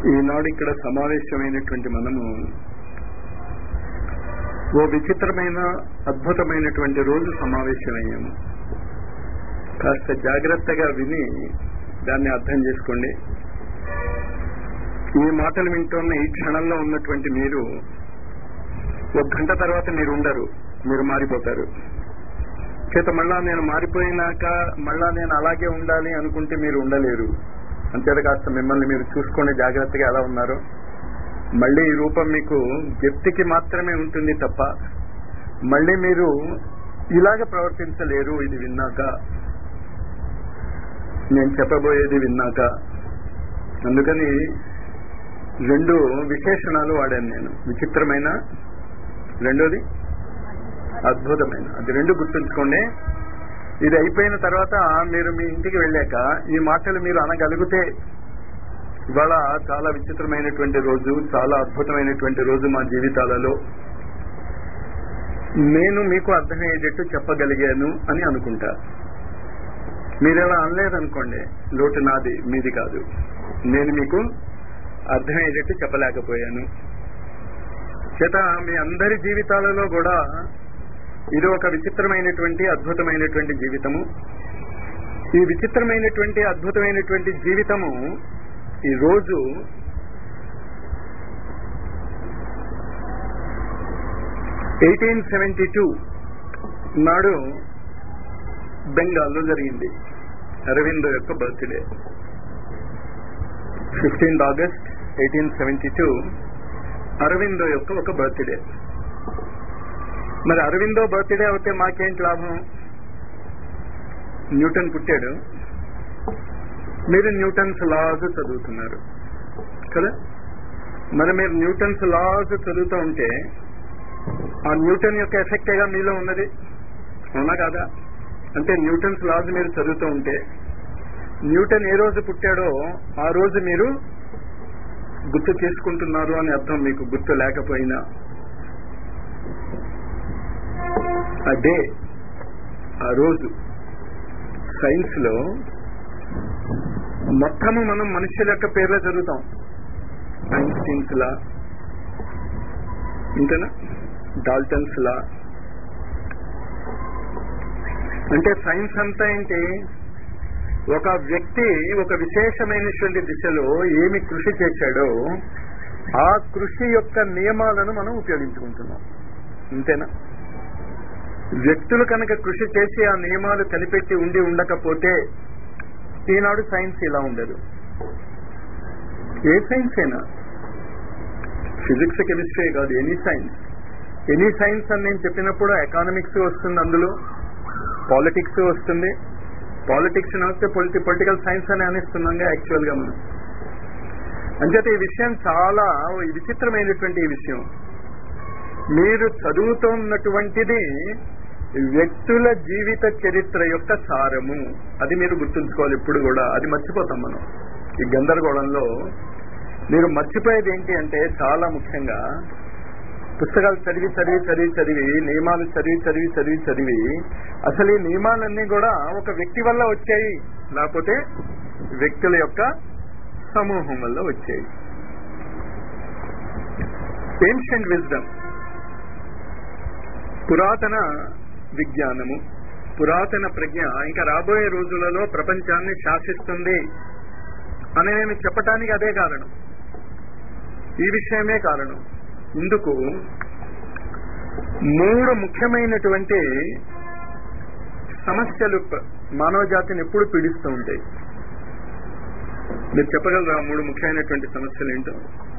ఈనాడు ఇక్కడ సమావేశమైనటువంటి మనము ఓ విచిత్రమైన అద్భుతమైనటువంటి రోజు సమావేశమయ్యాము కాస్త జాగ్రత్తగా విని దాన్ని అర్థం చేసుకోండి ఈ మాటలు వింటున్న ఈ క్షణంలో ఉన్నటువంటి మీరు ఒక గంట తర్వాత మీరు ఉండరు మీరు మారిపోతారు చేత మళ్ళా నేను మారిపోయినాక మళ్ళా నేను అలాగే ఉండాలి అనుకుంటే మీరు ఉండలేరు అంతేత కాస్త మిమ్మల్ని మీరు చూసుకోండి జాగ్రత్తగా ఎలా ఉన్నారో మళ్ళీ ఈ రూపం మీకు వ్యక్తికి మాత్రమే ఉంటుంది తప్ప మళ్ళీ మీరు ఇలాగ ప్రవర్తించలేరు ఇది విన్నాక నేను చెప్పబోయేది విన్నాక అందుకని రెండు విశేషణాలు వాడాను నేను విచిత్రమైన రెండోది అద్భుతమైన అది రెండు గుర్తుంచుకోండి ఇది అయిపోయిన తర్వాత మీరు మీ ఇంటికి వెళ్ళాక ఈ మాటలు మీరు అనగలిగితే ఇవాళ చాలా విచిత్రమైనటువంటి రోజు చాలా అద్భుతమైనటువంటి రోజు మా జీవితాలలో నేను మీకు అర్థమయ్యేటట్టు చెప్పగలిగాను అని అనుకుంటా మీరు ఎలా అనలేదనుకోండి లోటు నాది మీది కాదు నేను మీకు అర్థమయ్యేటట్టు చెప్పలేకపోయాను చేత మీ అందరి జీవితాలలో కూడా ఇది ఒక విచిత్రమైనటువంటి అద్భుతమైనటువంటి జీవితము ఈ విచిత్రమైనటువంటి అద్భుతమైనటువంటి జీవితము ఈ రోజు ఎయిటీన్ సెవెంటీ టూ నాడు బెంగాల్లో జరిగింది అరవిందో యొక్క birthday fifteenth August eighteen seventy two Aurobindo యొక్క ఒక బర్త్డే మరి అరవిందో బర్త్డే అవుతే మాకేంటి లాభం న్యూటన్ పుట్టాడు మీరు న్యూటన్స్ లాస్ చదువుతున్నారు కదా మరి మీరు న్యూటన్స్ లాస్ చదువుతూ ఉంటే ఆ న్యూటన్ యొక్క ఎఫెక్టేగా మీలో ఉన్నది అవునా కాదా అంటే న్యూటన్స్ లాస్ మీరు చదువుతూ ఉంటే న్యూటన్ ఏ రోజు పుట్టాడో ఆ రోజు మీరు గుర్తు చేసుకుంటున్నారు అని అర్థం మీకు గుర్తు లేకపోయినా ఆ డే ఆ రోజు సైన్స్ లో మొత్తము మనం మనుషుల యొక్క పేర్లే చదువుతాం ఐన్స్టీన్స్ లా ఇంతేనా డాల్టన్స్ లా అంటే సైన్స్ అంతా ఏంటి ఒక వ్యక్తి ఒక విశేషమైనటువంటి దిశలో ఏమి కృషి చేశాడో ఆ కృషి యొక్క నియమాలను మనం ఉపయోగించుకుంటున్నాం అంతేనా వ్యక్తులు కనుక కృషి చేసి ఆ నియమాలు కనిపెట్టి ఉండి ఉండకపోతే ఈనాడు సైన్స్ ఇలా ఉండదు ఏ సైన్స్ అయినా ఫిజిక్స్ కెమిస్ట్రీ కాదు ఎనీ సైన్స్ ఎనీ సైన్స్ అని నేను చెప్పినప్పుడు ఎకానమిక్స్ వస్తుంది అందులో పాలిటిక్స్ వస్తుంది పాలిటిక్స్ వస్తే పొలిటి పొలిటికల్ సైన్స్ అని అనిస్తున్నాగా యాక్చువల్ గా మనం అంచేత ఈ విషయం చాలా విచిత్రమైనటువంటి ఈ విషయం మీరు చదువుతున్నటువంటిది వ్యక్తుల జీవిత చరిత్ర యొక్క సారము అది మీరు గుర్తుంచుకోవాలి ఇప్పుడు కూడా అది మర్చిపోతాం మనం ఈ గందరగోళంలో మీరు మర్చిపోయేది ఏంటి అంటే చాలా ముఖ్యంగా పుస్తకాలు చదివి చదివి చదివి చదివి నియమాలు చదివి చదివి చదివి చదివి అసలు ఈ నియమాలన్నీ కూడా ఒక వ్యక్తి వల్ల వచ్చాయి లేకపోతే వ్యక్తుల యొక్క సమూహం వల్ల వచ్చాయి ఏన్షియంట్ విజ్డమ్ పురాతన విజ్ఞానము పురాతన ప్రజ్ఞ ఇంకా రాబోయే రోజులలో ప్రపంచాన్ని శాసిస్తుంది అని నేను చెప్పటానికి అదే కారణం ఈ విషయమే కారణం ఇందుకు మూడు ముఖ్యమైనటువంటి సమస్యలు మానవ జాతిని ఎప్పుడు పీడిస్తూ ఉంటాయి మీరు చెప్పగలరా మూడు ముఖ్యమైనటువంటి సమస్యలు ఏంటో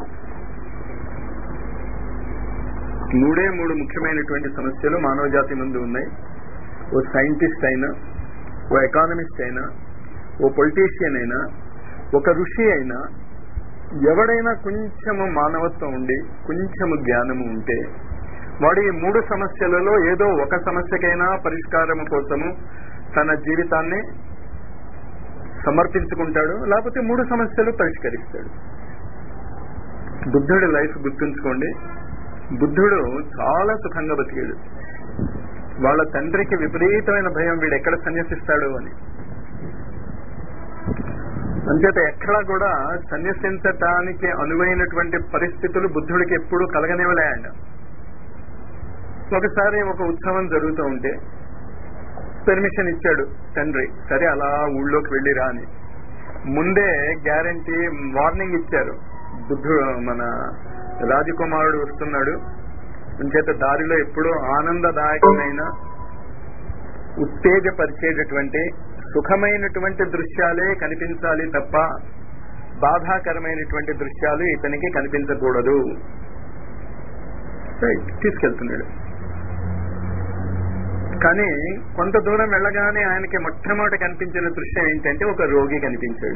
మూడే మూడు ముఖ్యమైనటువంటి సమస్యలు మానవ జాతి ముందు ఉన్నాయి ఓ సైంటిస్ట్ అయినా ఓ ఎకానమిస్ట్ అయినా ఓ పొలిటీషియన్ అయినా ఒక ఋషి అయినా ఎవడైనా కొంచెము మానవత్వం ఉండి కొంచెము జ్ఞానము ఉంటే వాడు ఈ మూడు సమస్యలలో ఏదో ఒక సమస్యకైనా పరిష్కారం కోసము తన జీవితాన్ని సమర్పించుకుంటాడు లేకపోతే మూడు సమస్యలు పరిష్కరిస్తాడు బుద్ధుడి లైఫ్ గుర్తుంచుకోండి బుద్ధుడు చాలా సుఖంగా బతికాడు వాళ్ళ తండ్రికి విపరీతమైన భయం వీడు ఎక్కడ సన్యసిస్తాడు అని అంచేత ఎక్కడా కూడా సన్యసించటానికి అనువైనటువంటి పరిస్థితులు బుద్ధుడికి ఎప్పుడూ కలగనివ్వలే ఆయన ఒకసారి ఒక ఉత్సవం జరుగుతూ ఉంటే పర్మిషన్ ఇచ్చాడు తండ్రి సరే అలా ఊళ్ళోకి వెళ్ళిరా అని ముందే గ్యారంటీ వార్నింగ్ ఇచ్చారు బుద్ధుడు మన రాజకుమారుడు వస్తున్నాడు అంచేత దారిలో ఎప్పుడూ ఆనందదాయకమైన ఉత్తేజపరిచేటటువంటి సుఖమైనటువంటి దృశ్యాలే కనిపించాలి తప్ప బాధాకరమైనటువంటి దృశ్యాలు ఇతనికి కనిపించకూడదు రైట్ తీసుకెళ్తున్నాడు కానీ కొంత దూరం వెళ్ళగానే ఆయనకి మొట్టమొదటి కనిపించిన దృశ్యం ఏంటంటే ఒక రోగి కనిపించాడు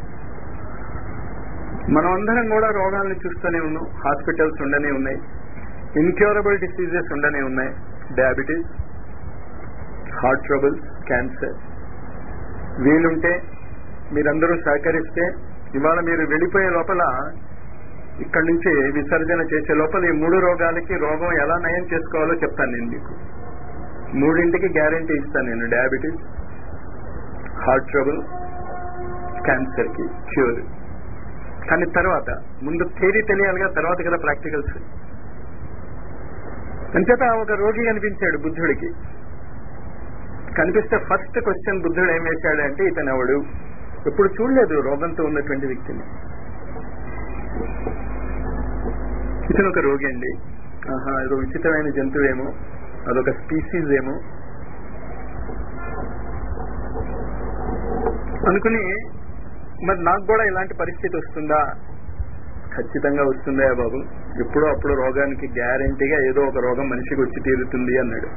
మనం అందరం కూడా రోగాలను చూస్తూనే ఉన్నాం హాస్పిటల్స్ ఉండనే ఉన్నాయి ఇన్క్యూరబుల్ డిసీజెస్ ఉండనే ఉన్నాయి డయాబెటీస్ హార్ట్ ట్రబుల్స్ క్యాన్సర్ వీలుంటే మీరందరూ సహకరిస్తే ఇవాళ మీరు వెళ్ళిపోయే లోపల ఇక్కడి నుంచి విసర్జన చేసే లోపల ఈ మూడు రోగాలకి రోగం ఎలా నయం చేసుకోవాలో చెప్తాను నేను మీకు మూడింటికి గ్యారంటీ ఇస్తాను నేను డయాబెటీస్ హార్ట్ ట్రబుల్ క్యాన్సర్ కి క్యూర్ కానీ తర్వాత ముందు థియరీ తెలియాలిగా తర్వాత కదా ప్రాక్టికల్స్ అంచేత ఒక రోగి కనిపించాడు బుద్ధుడికి కనిపిస్తే ఫస్ట్ క్వశ్చన్ బుద్ధుడు ఏం వేశాడంటే ఇతను ఎవడు ఎప్పుడు చూడలేదు రోగంతో ఉన్నటువంటి వ్యక్తిని ఇతను ఒక రోగి అండి ఆహా ఏదో విచిత్రమైన జంతువేమో అదొక స్పీసీస్ ఏమో అనుకుని మరి నాకు కూడా ఇలాంటి పరిస్థితి వస్తుందా ఖచ్చితంగా వస్తుందా బాబు ఎప్పుడో అప్పుడు రోగానికి గ్యారంటీగా ఏదో ఒక రోగం మనిషికి వచ్చి తీరుతుంది అన్నాడు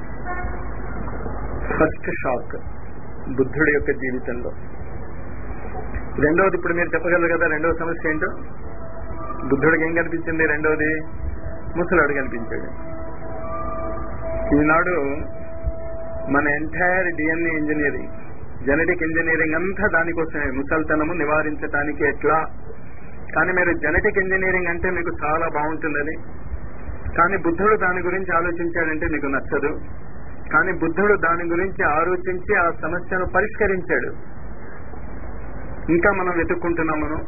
ఫస్ట్ షాక్ బుద్ధుడి యొక్క జీవితంలో రెండవది ఇప్పుడు మీరు చెప్పగలరు కదా రెండవ సమస్య ఏంటో బుద్ధుడికి ఏం కనిపించింది రెండవది ముసలాడు కనిపించాడు ఈనాడు మన entire DNA engineering genetic engineering అంతా దానికోసమే ముసల్తనము నివారించడానికి ఎట్లా కానీ మీరు జెనెటిక్ ఇంజనీరింగ్ అంటే మీకు చాలా బాగుంటుందని కానీ బుద్ధుడు దాని గురించి ఆలోచించాడంటే మీకు నచ్చదు కానీ బుద్ధుడు దాని గురించి ఆలోచించి ఆ సమస్యను పరిష్కరించాడు ఇంకా మనం వెతుక్కుంటున్నాం మనం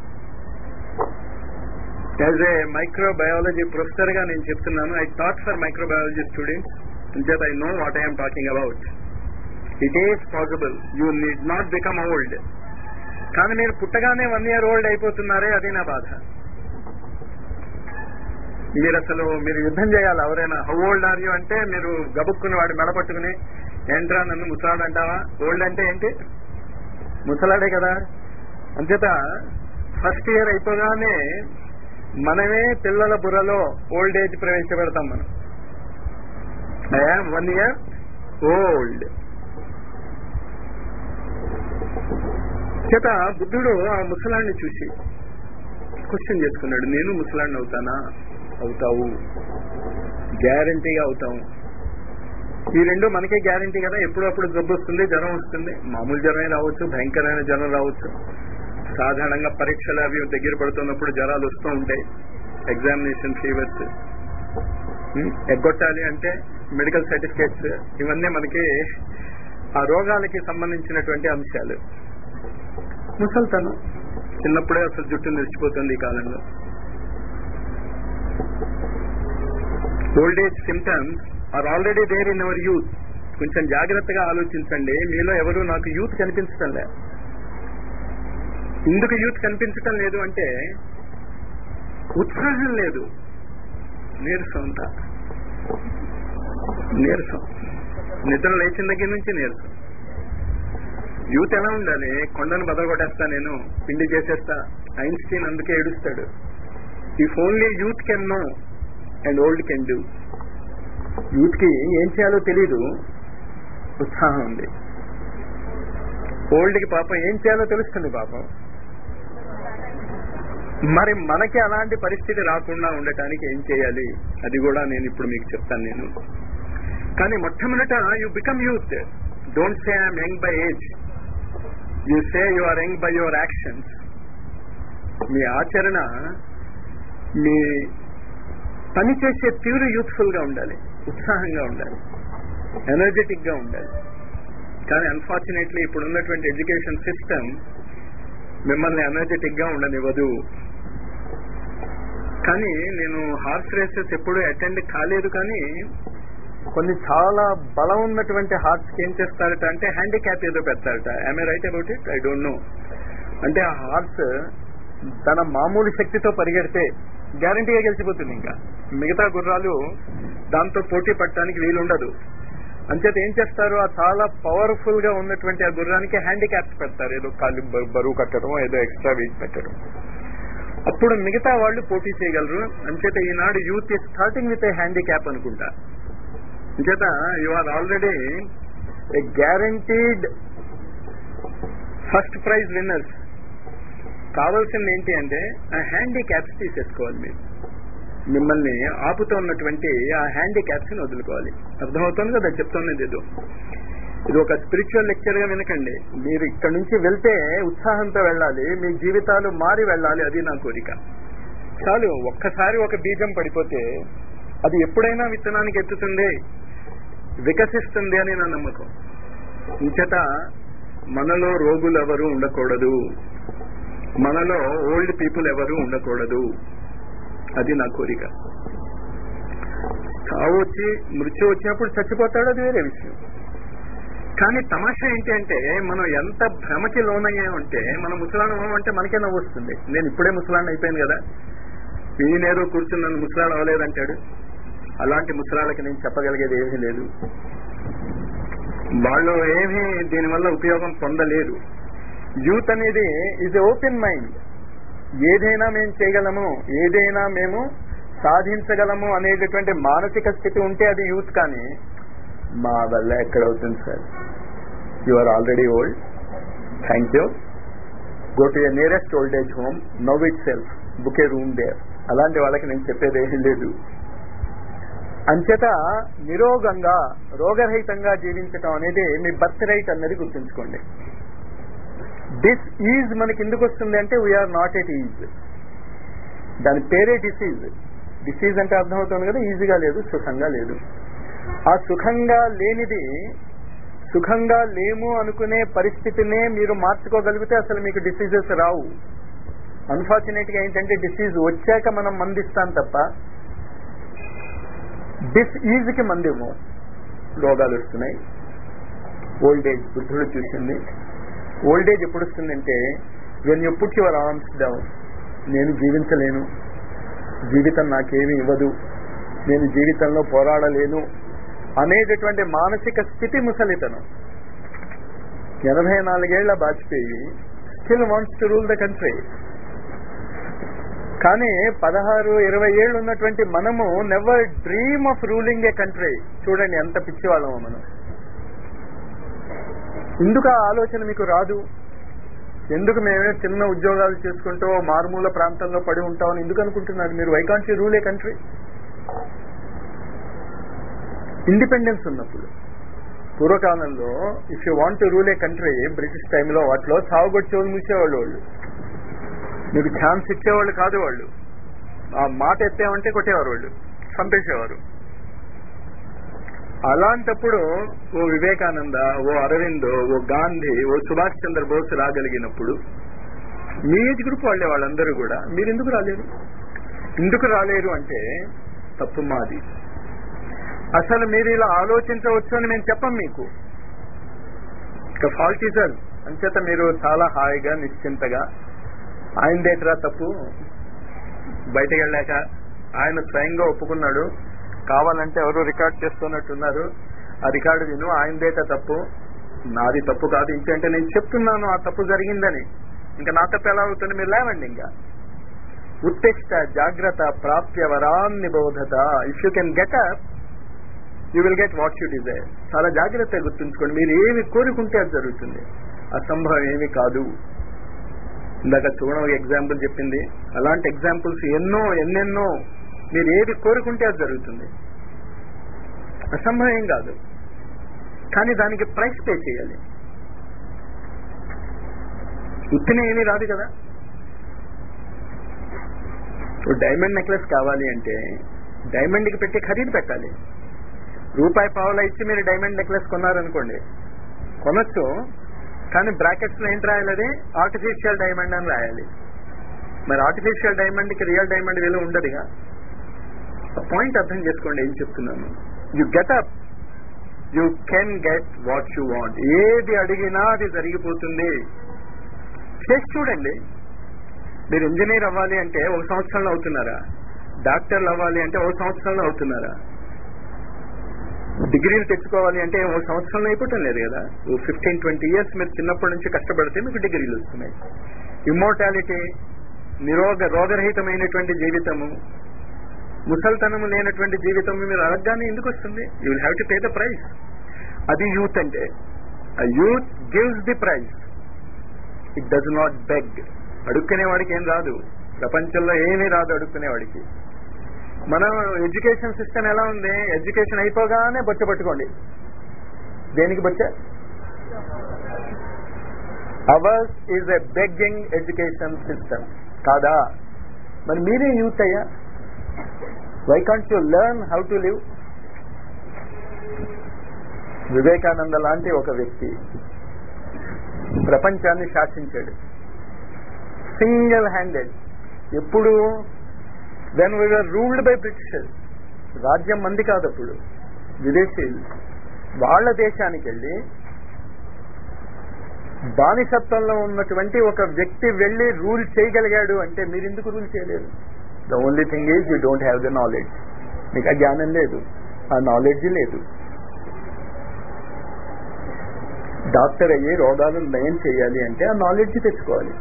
యాజ్ ఏ మైక్రోబయాలజీ ప్రొఫెసర్ గా నేను చెప్తున్నాను I thought for microbiology students ఇంచేత I know what I'm talking about it is possible you need not become old కానీ మీరు పుట్టగానే వన్ ఇయర్ ఓల్డ్ అయిపోతున్నారే అది నా బాధ మీరు అసలు మీరు యుద్ధం చేయాలి ఎవరైనా హౌ ఓల్డ్ ఆర్ యూ అంటే మీరు గబుక్కుని వాడి మెడ పట్టుకుని ఏంట్రా నన్ను ముసలాడు అంటావా ఓల్డ్ అంటే ఏంటి ముసలాడే కదా అంచేత ఫస్ట్ ఇయర్ అయిపోగానే మనమే పిల్లల బుర్రలో ఓల్డ్ ఏజ్ ప్రవేశపెడతాం మనం ఐఎమ్ వన్ ఇయర్ ఓల్డ్ చేత బుద్ధుడు ఆ ముసలాన్ని చూసి క్వశ్చన్ చేసుకున్నాడు నేను ముసలాన్ని అవుతానా అవుతావు గ్యారంటీగా అవుతావు ఈ రెండు మనకే గ్యారంటీ కదా ఎప్పుడప్పుడు జబ్బు వస్తుంది జ్వరం వస్తుంది మామూలు జ్వరమే రావచ్చు భయంకరమైన జ్వరం రావచ్చు సాధారణంగా పరీక్షలు అవి దగ్గర పడుతున్నప్పుడు జ్వరాలు వస్తూ ఉంటాయి ఎగ్జామినేషన్ ఫీవర్స్ ఎగ్గొట్టాలి అంటే మెడికల్ సర్టిఫికేట్స్ ఇవన్నీ మనకి ఆ రోగాలకి సంబంధించినటువంటి అంశాలు ముసల్తనం చిన్నప్పుడే అసలు జుట్టు నిలిచిపోతుంది ఈ కాలంలో old age symptoms are already there in our youth కొంచెం జాగ్రత్తగా ఆలోచించండి మీలో ఎవరు నాకు యూత్ కనిపించటం లే ఎందుకు యూత్ కనిపించటం లేదు అంటే ఉత్సాహం లేదు నీరసం అంతా నీరసం నిద్ర లేచిన దగ్గర నుంచి నీరసం యూత్ ఎలా ఉండాలి కొండను బదలగొట్టేస్తా నేను పిండి చేసేస్తా ఐన్స్టీన్ అందుకే ఏడుస్తాడు if only youth can know and old can do youth కి ఏం చేయాలో తెలీదు ఉత్సాహం ఉంది ఓల్డ్ కి పాపం ఏం చేయాలో తెలుస్తుంది పాపం మరి మనకి అలాంటి పరిస్థితి రాకుండా ఉండటానికి ఏం చేయాలి అది కూడా నేను ఇప్పుడు మీకు చెప్తాను నేను కానీ మొట్టమొదట you become youth don't say I'm young by age you say you are young by your actions మీ ఆచరణ మీ పని చేసే తీరు యూత్ఫుల్ గా ఉండాలి ఉత్సాహంగా ఉండాలి ఎనర్జెటిక్ గా ఉండాలి కానీ అన్ఫార్చునేట్లీ ఇప్పుడు ఉన్నటువంటి ఎడ్యుకేషన్ సిస్టమ్ మిమ్మల్ని ఎనర్జెటిక్ గా ఉండనివ్వదు కానీ నేను హార్స్ రేసెస్ ఎప్పుడు అటెండ్ కాలేదు కానీ కొన్ని చాలా బలం ఉన్నటువంటి హార్ట్స్ ఏం చేస్తారట అంటే హ్యాండిక్యాప్ ఏదో పెడతారట I write about it I don't know అంటే ఆ హార్స్ తన మామూలు శక్తితో పరిగెడితే గ్యారంటీగా గెలిచిపోతుంది ఇంకా మిగతా గుర్రాలు దాంతో పోటీ పడటానికి వీలుండదు అంచేత ఏం చేస్తారు ఆ చాలా పవర్ఫుల్ గా ఉన్నటువంటి ఆ గుర్రానికి హ్యాండిక్యాప్స్ పెడతారు ఏదో కాళ్ళు బ- బరువు కట్టడం ఏదో ఎక్స్ట్రా వెయిట్ పెట్టడం అప్పుడు మిగతా వాళ్ళు పోటీ చేయగలరు అంచేత ఈనాడు youth is starting with a handicap అనుకుంటా అంచేత you are already a guaranteed first prize winners కావాల్సింది ఏంటి అంటే ఆ హ్యాండిక్యాప్స్ తీసేసుకోవాలి మీరు మిమ్మల్ని ఆపుతూ ఉన్నటువంటి ఆ హ్యాండిక్యాప్స్ ని వదులుకోవాలి అర్థమవుతుంది కదా చెప్తున్నది ఏదో ఇది ఒక స్పిరిచువల్ లెక్చర్ గా వినకండి మీరు ఇక్కడ నుంచి వెళ్తే ఉత్సాహంతో వెళ్ళాలి మీ జీవితాలు మారి వెళ్ళాలి అది నా కోరిక చాలు ఒక్కసారి ఒక బీజం పడిపోతే అది ఎప్పుడైనా విత్తనానికి ఎత్తుతుంది వికసిస్తుంది అని నా నమ్మకం ఇంచేత మనలో రోగులు ఎవరు ఉండకూడదు మనలో ఓల్డ్ పీపుల్ ఎవరు ఉండకూడదు అది నా కోరిక చావు వచ్చి మృత్యు వచ్చినప్పుడు చచ్చిపోతాడు అది వేరే విషయం కానీ తమాషా ఏంటి అంటే మనం ఎంత భ్రమకి లోనయ్యామంటే మన ముసలాణం అంటే మనకే నవ్వు వస్తుంది నేను ఇప్పుడే ముసలాన్ని అయిపోయాను కదా ఈయనేదో కూర్చుని నన్ను ముసలాడు అవ్వలేదంటాడు అలాంటి ముసలాళ్ళకి నేను చెప్పగలిగేది ఏమీ లేదు వాళ్ళు ఏమీ దీనివల్ల ఉపయోగం పొందలేరు యూత్ అనేది ఇస్ ఓపెన్ మైండ్ ఏదైనా మేము చేయగలము ఏదైనా మేము సాధించగలము అనేటటువంటి మానసిక స్థితి ఉంటే అది యూత్ కానీ మా వల్ల ఎక్కడవుతుంది sir you are already old thank you go to a nearest old age home now itself book a room there అలాంటి వాళ్ళకి నేను చెప్పేది ఏమీ లేదు అంచేత నిరోగంగా రోగరహితంగా జీవించటం అనేది మీ బర్త్ రైట్ అన్నది గుర్తుంచుకోండి డిస్ ఈజ్ మనకి ఎందుకు వస్తుంది అంటే వీఆర్ నాట్ ఎట్ ఈజ్ దాని పేరే డిసీజ్ డిసీజ్ అంటే అర్థమవుతుంది కదా ఈజీగా లేదు సుఖంగా లేదు ఆ సుఖంగా లేనిది సుఖంగా లేము అనుకునే పరిస్థితినే మీరు మార్చుకోగలిగితే అసలు మీకు డిసీజెస్ రావు అన్ఫార్చునేట్ గా ఏంటంటే డిసీజ్ వచ్చాక మనం మందిస్తాం తప్ప డిస్ ఈజ్ కి మందేమో రోగాలు వస్తున్నాయి ఓల్డ్ ఏజ్ వృద్ధులు చూసింది ఓల్డ్ ఏజ్ ఎప్పుడు వస్తుందంటే when you put your arms down నేను జీవించలేను జీవితం నాకేమీ ఇవ్వదు నేను జీవితంలో పోరాడలేను అనేటటువంటి మానసిక స్థితి ముసలితనం ఎనభై నాలుగేళ్ల Vajpayee still wants to rule the country కానీ పదహారు ఇరవై ఏళ్ళు ఉన్నటువంటి మనము never dream of ruling a country చూడండి ఎంత పిచ్చివాళ్ళము మనం ఎందుకు ఆ ఆలోచన మీకు రాదు ఎందుకు మేమే చిన్న ఉద్యోగాలు చేసుకుంటూ మారుమూల ప్రాంతంలో పడి ఉంటామని ఎందుకు అనుకుంటున్నారు మీరు why can't rule a country independence ఉన్నప్పుడు పూర్వకాలంలో if you want to rule a country British టైంలో వాటిలో చావుగొట్టి చెవులు మూసేవాళ్ళు వాళ్ళు మీకు ఛాన్స్ ఇచ్చేవాళ్ళు కాదు వాళ్ళు ఆ మాట ఎత్తామంటే కొట్టేవారు వాళ్ళు చంపేసేవారు అలాంటప్పుడు ఓ వివేకానంద ఓ అరవింద్ ఓ గాంధీ ఓ సుభాష్ చంద్రబోస్ రాగలిగినప్పుడు మీ ఏజ్ గ్రూప్ వాళ్ళే వాళ్ళందరూ కూడా మీరు ఎందుకు రాలేరు ఎందుకు రాలేరు అంటే తప్పు మాది అసలు మీరు ఇలా ఆలోచించవచ్చు అని మేము చెప్పం మీకు ఇక ఫాల్ట్ ఇజర్ అంచేత మీరు చాలా హాయిగా నిశ్చింతగా ఆయన దేటరా తప్పు బయటకు వెళ్ళాక ఆయన స్వయంగా ఒప్పుకున్నాడు కావాలంటే ఎవరు రికార్డ్ చేస్తున్నట్టున్నారు ఆ రికార్డు విను ఆయన దేట తప్పు నాది తప్పు కాదు ఇంకంటే నేను చెప్తున్నాను ఆ తప్పు జరిగిందని ఇంకా నా తప్పు ఎలా అవుతుంది మీరు లేవండి ఇంకా ఉత్తిష్ట జాగ్రత్త ప్రాప్య వరాన్ని బోధత if you can get up you will get what you desire చాలా జాగ్రత్తగా గుర్తుంచుకోండి మీరు ఏమి కోరుకుంటే అది జరుగుతుంది అసంభవం ఏమి కాదు ఇందాక చూడడం ఒక ఎగ్జాంపుల్ చెప్పింది అలాంటి ఎగ్జాంపుల్స్ ఎన్నో ఎన్నెన్నో మీరు ఏది కోరుకుంటే అది జరుగుతుంది అసంభవం ఏం కాదు కానీ దానికి ప్రైస్ పే చేయాలి ఉత్తినే ఏమీ రాదు కదా డైమండ్ నెక్లెస్ కావాలి అంటే డైమండ్కి పెట్టి ఖరీదు పెట్టాలి రూపాయి పావులా ఇచ్చి మీరు డైమండ్ నెక్లెస్ కొన్నారనుకోండి కొనొచ్చు కానీ బ్రాకెట్స్ లో ఏంటి రాయాలి అది ఆర్టిఫిషియల్ డైమండ్ అని రాయాలి మరి ఆర్టిఫిషియల్ డైమండ్ కి రియల్ డైమండ్ విలువ ఉండదుగా పాయింట్ అర్థం చేసుకోండి ఏం చెప్తున్నాను you get up you can get what you want ఏది అడిగినా అది జరిగిపోతుంది చేసి చూడండి మీరు ఇంజనీర్ అవ్వాలి అంటే ఒక సంవత్సరంలో అవుతున్నారా డాక్టర్లు అవ్వాలి అంటే ఒక సంవత్సరంలో అవుతున్నారా డిగ్రీలు తెచ్చుకోవాలి అంటే ఓ సంవత్సరంలో అయిపోవటం లేదు కదా ఓ ఫిఫ్టీన్ ట్వంటీ ఇయర్స్ మీరు చిన్నప్పటి నుంచి కష్టపడితే మీకు డిగ్రీలు వస్తున్నాయి ఇమ్మోర్టాలిటీ నిరోగ రోగరహితమైనటువంటి జీవితము ముసల్తనము లేనటువంటి జీవితం మీరు అడగగానే ఎందుకు వస్తుంది you will have to pay the price అది యూత్ అంటే ఆ youth gives the price it does not beg అడుక్కునేవాడికి ఏం రాదు ప్రపంచంలో ఏమీ రాదు అడుక్కునేవాడికి మన ఎడ్యుకేషన్ సిస్టమ్ ఎలా ఉంది ఎడ్యుకేషన్ అయిపోగానే బొచ్చ పట్టుకోండి దేనికి బొచ్చ ours is a begging education system కాదా మరి మీరే యూత్ అయ్యా why can't you learn how to live Vivekananda లాంటి ఒక వ్యక్తి ప్రపంచాన్ని శాసించాడు సింగిల్ హ్యాండెడ్ ఎప్పుడు when we are ruled by Britishers రాజ్యం మంది కాదు అప్పుడు విదేశీయులు వాళ్ళ దేశానికి వెళ్ళి బానిసత్వంలో ఉన్నటువంటి ఒక వ్యక్తి వెళ్ళి రూల్ చేయగలిగాడు అంటే మీరు ఎందుకు రూల్ చేయలేరు the only thing is you don't have the knowledge మీకు ఆ జ్ఞానం లేదు ఆ నాలెడ్జ్ లేదు డాక్టర్ అయ్యి రోగాలను నయం చేయాలి అంటే ఆ నాలెడ్జ్ తెచ్చుకోవాలి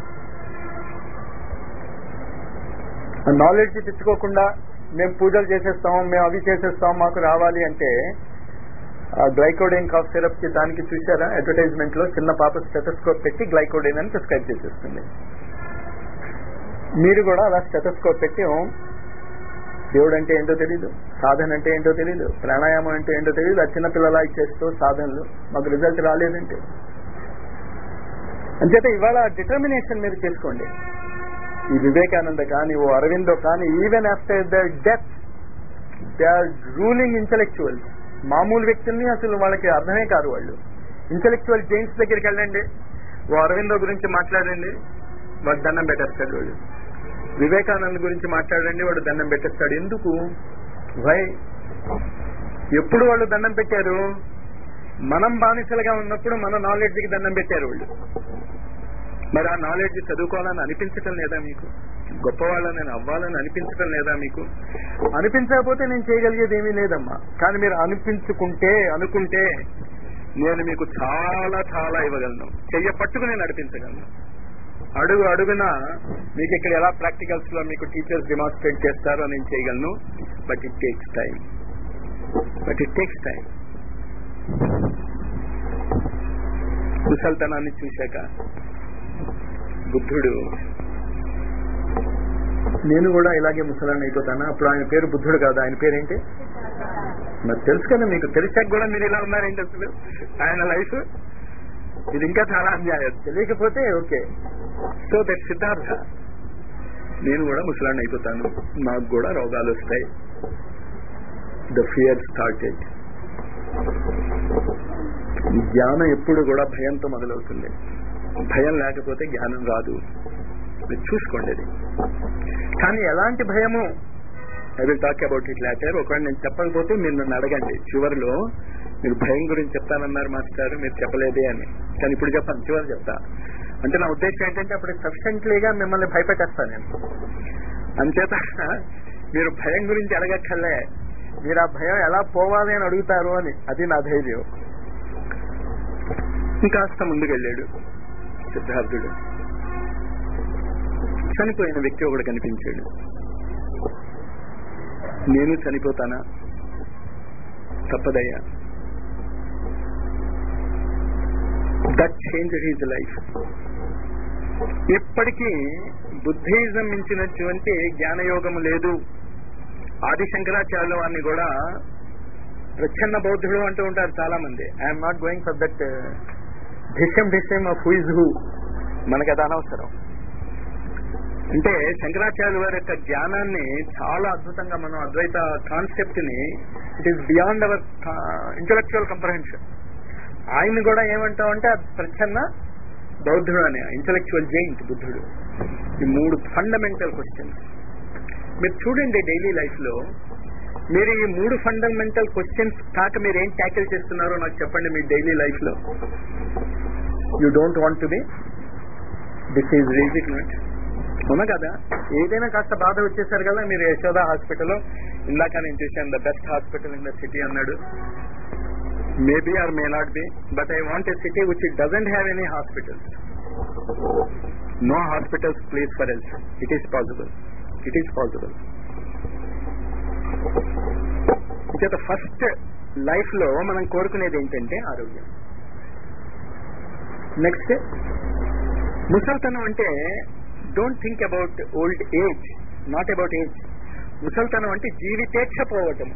ఆ నాలెడ్జ్ తెచ్చుకోకుండా మేము పూజలు చేసేస్తాం మేము అవి చేసేస్తాం మాకు రావాలి అంటే గ్లైకోడైన్ కాఫ్ సిరప్ కి దానికి చూసారా అడ్వర్టైజ్మెంట్ లో చిన్న పాప స్టెటస్కోప్ పెట్టి గ్లైకోడైన్ అని ప్రిస్క్రైబ్ చేసేస్తుంది మీరు కూడా అలా స్టెటస్కోప్ పెట్టి దేవుడు అంటే ఏంటో తెలీదు సాధన అంటే ఏంటో తెలీదు ప్రాణాయామం అంటే ఏంటో తెలీదు ఆ చిన్న పిల్లలా ఇచ్చేస్తూ సాధనలు మాకు రిజల్ట్ రాలేదంటే అంచేత ఇవాళ డిటర్మినేషన్ మీరు చేసుకోండి ఈ వివేకానంద కానీ ఓ అరవిందో కానీ even after the death they are ruling intellectuals మామూలు వ్యక్తుల్ని అసలు వాళ్ళకి అర్థమే కాదు వాళ్ళు ఇంటలెక్చువల్ జైన్స్ దగ్గరికి వెళ్ళండి ఓ అరవిందో గురించి మాట్లాడండి వాడు దండం పెట్టేస్తాడు వాడు వివేకానంద గురించి మాట్లాడండి వాడు దండం పెట్టేస్తాడు ఎందుకు వై ఎప్పుడు వాళ్ళు దండం పెట్టారు మనం బానిసలుగా ఉన్నప్పుడు మన నాలెడ్జ్కి దండం పెట్టారు వాళ్ళు మరి ఆ నాలెడ్జ్ చదువుకోవాలని అనిపించటం లేదా మీకు గొప్పవాళ్ళని నేను అవ్వాలని అనిపించటం లేదా మీకు అనిపించకపోతే నేను చేయగలిగేది ఏమీ లేదమ్మా కానీ మీరు అనిపించుకుంటే అనుకుంటే నేను మీకు చాలా చాలా ఇవ్వగలను చెయ్య పట్టుకుని నడిపించగలను అడుగు అడుగున మీకు ఇక్కడ ఎలా ప్రాక్టికల్స్ లో మీకు టీచర్స్ డిమాన్స్ట్రేట్ చేస్తారో నేను చేయగలను but it takes time but it takes time ముసల్తనాన్ని చూశాక బుద్ధుడు నేను కూడా ఇలాగే ముసలాన్ని అయిపోతాను అప్పుడు ఆయన పేరు బుద్ధుడు కాదు ఆయన పేరేంటి మరి తెలుసు కదా మీకు తెలిసాక కూడా మీరు ఇలా ఉన్నారేంటి అసలు ఆయన లైఫ్ ఇది ఇంకా చాలా అన్యాయం తెలియకపోతే ఓకే సో దట్ సిద్ధార్థ నేను కూడా ముసలాన్ని అయిపోతాను నాకు కూడా రోగాలు వస్తాయి ద ఫియర్ స్టార్టెడ్ జ్ఞానం ఎప్పుడు కూడా భయంతో మొదలవుతుంది భయం లేకపోతే జ్ఞానం రాదు మీరు చూసుకోండి అది కానీ ఎలాంటి భయము I will talk about it later ఒకవేళ నేను చెప్పకపోతే మీరు నన్ను అడగండి చివరిలో మీరు భయం గురించి చెప్తానన్నారు మాస్టర్ మీరు చెప్పలేదే అని కానీ ఇప్పుడు చెప్పాను చివరి చెప్తా అంటే నా ఉద్దేశం ఏంటంటే అప్పుడు సఫిషియెంట్లీగా మిమ్మల్ని భయపెట్టేస్తాను నేను అంచేత మీరు భయం గురించి అడగక్కర్లే మీరు ఆ భయం ఎలా పోవాలి అని అడుగుతారు అని అది నా ధైర్యం ఇంకాస్త ముందుకెళ్ళాడు సిద్ధార్థుడు చనిపోయిన వ్యక్తి ఒకడు కనిపించాడు నేను చనిపోతానా తప్పదయ్యా దట్ చేంజ్ హీజ్ లైఫ్ ఇప్పటికీ బుద్ధిజం మించినటువంటి జ్ఞానయోగము లేదు ఆది శంకరాచార్యుల వారిని కూడా ప్రచ్ఛన్న బౌద్ధుడు అంటూ ఉంటారు చాలా మంది I'm not going for that ధిష్యం ధిష్యం ఆఫ్ హూ ఇస్ హూ మనకి అది అనవసరం అంటే శంకరాచార్యుల వారి యొక్క జ్ఞానాన్ని చాలా అద్భుతంగా మనం అద్వైత కాన్సెప్ట్ ని it is beyond our intellectual comprehension ఆయన కూడా ఏమంటామంటే అది ప్రచ్ఛన్న బౌద్ధుడు అనే ఇంటలెక్చువల్ జైంట్ బుద్ధుడు ఈ మూడు ఫండమెంటల్ క్వశ్చన్స్ మీరు చూడండి డైలీ లైఫ్ లో మీరు ఈ మూడు ఫండమెంటల్ క్వశ్చన్స్ కాక మీరు ఏం ట్యాకిల్ చేస్తున్నారో నాకు చెప్పండి మీ డైలీ లైఫ్ లో you don't want to be this is రీజిగ్నెంట్ అవునా కదా ఏదైనా కాస్త బాధ వచ్చేసారు కదా మీరు యశోద హాస్పిటల్ ఇందాక నేను చూశాను the best hospital in the city అన్నాడు maybe or may not be but I want a city which it doesn't have any hospitals no hospitals place for else it is possible it is possible చేత first life లో మనం కోరుకునేది ఏంటంటే ఆరోగ్యం next ముసల్తనం అంటే don't think about old age not about age ముసల్తనం అంటే జీవితేచ్ఛ పోవటం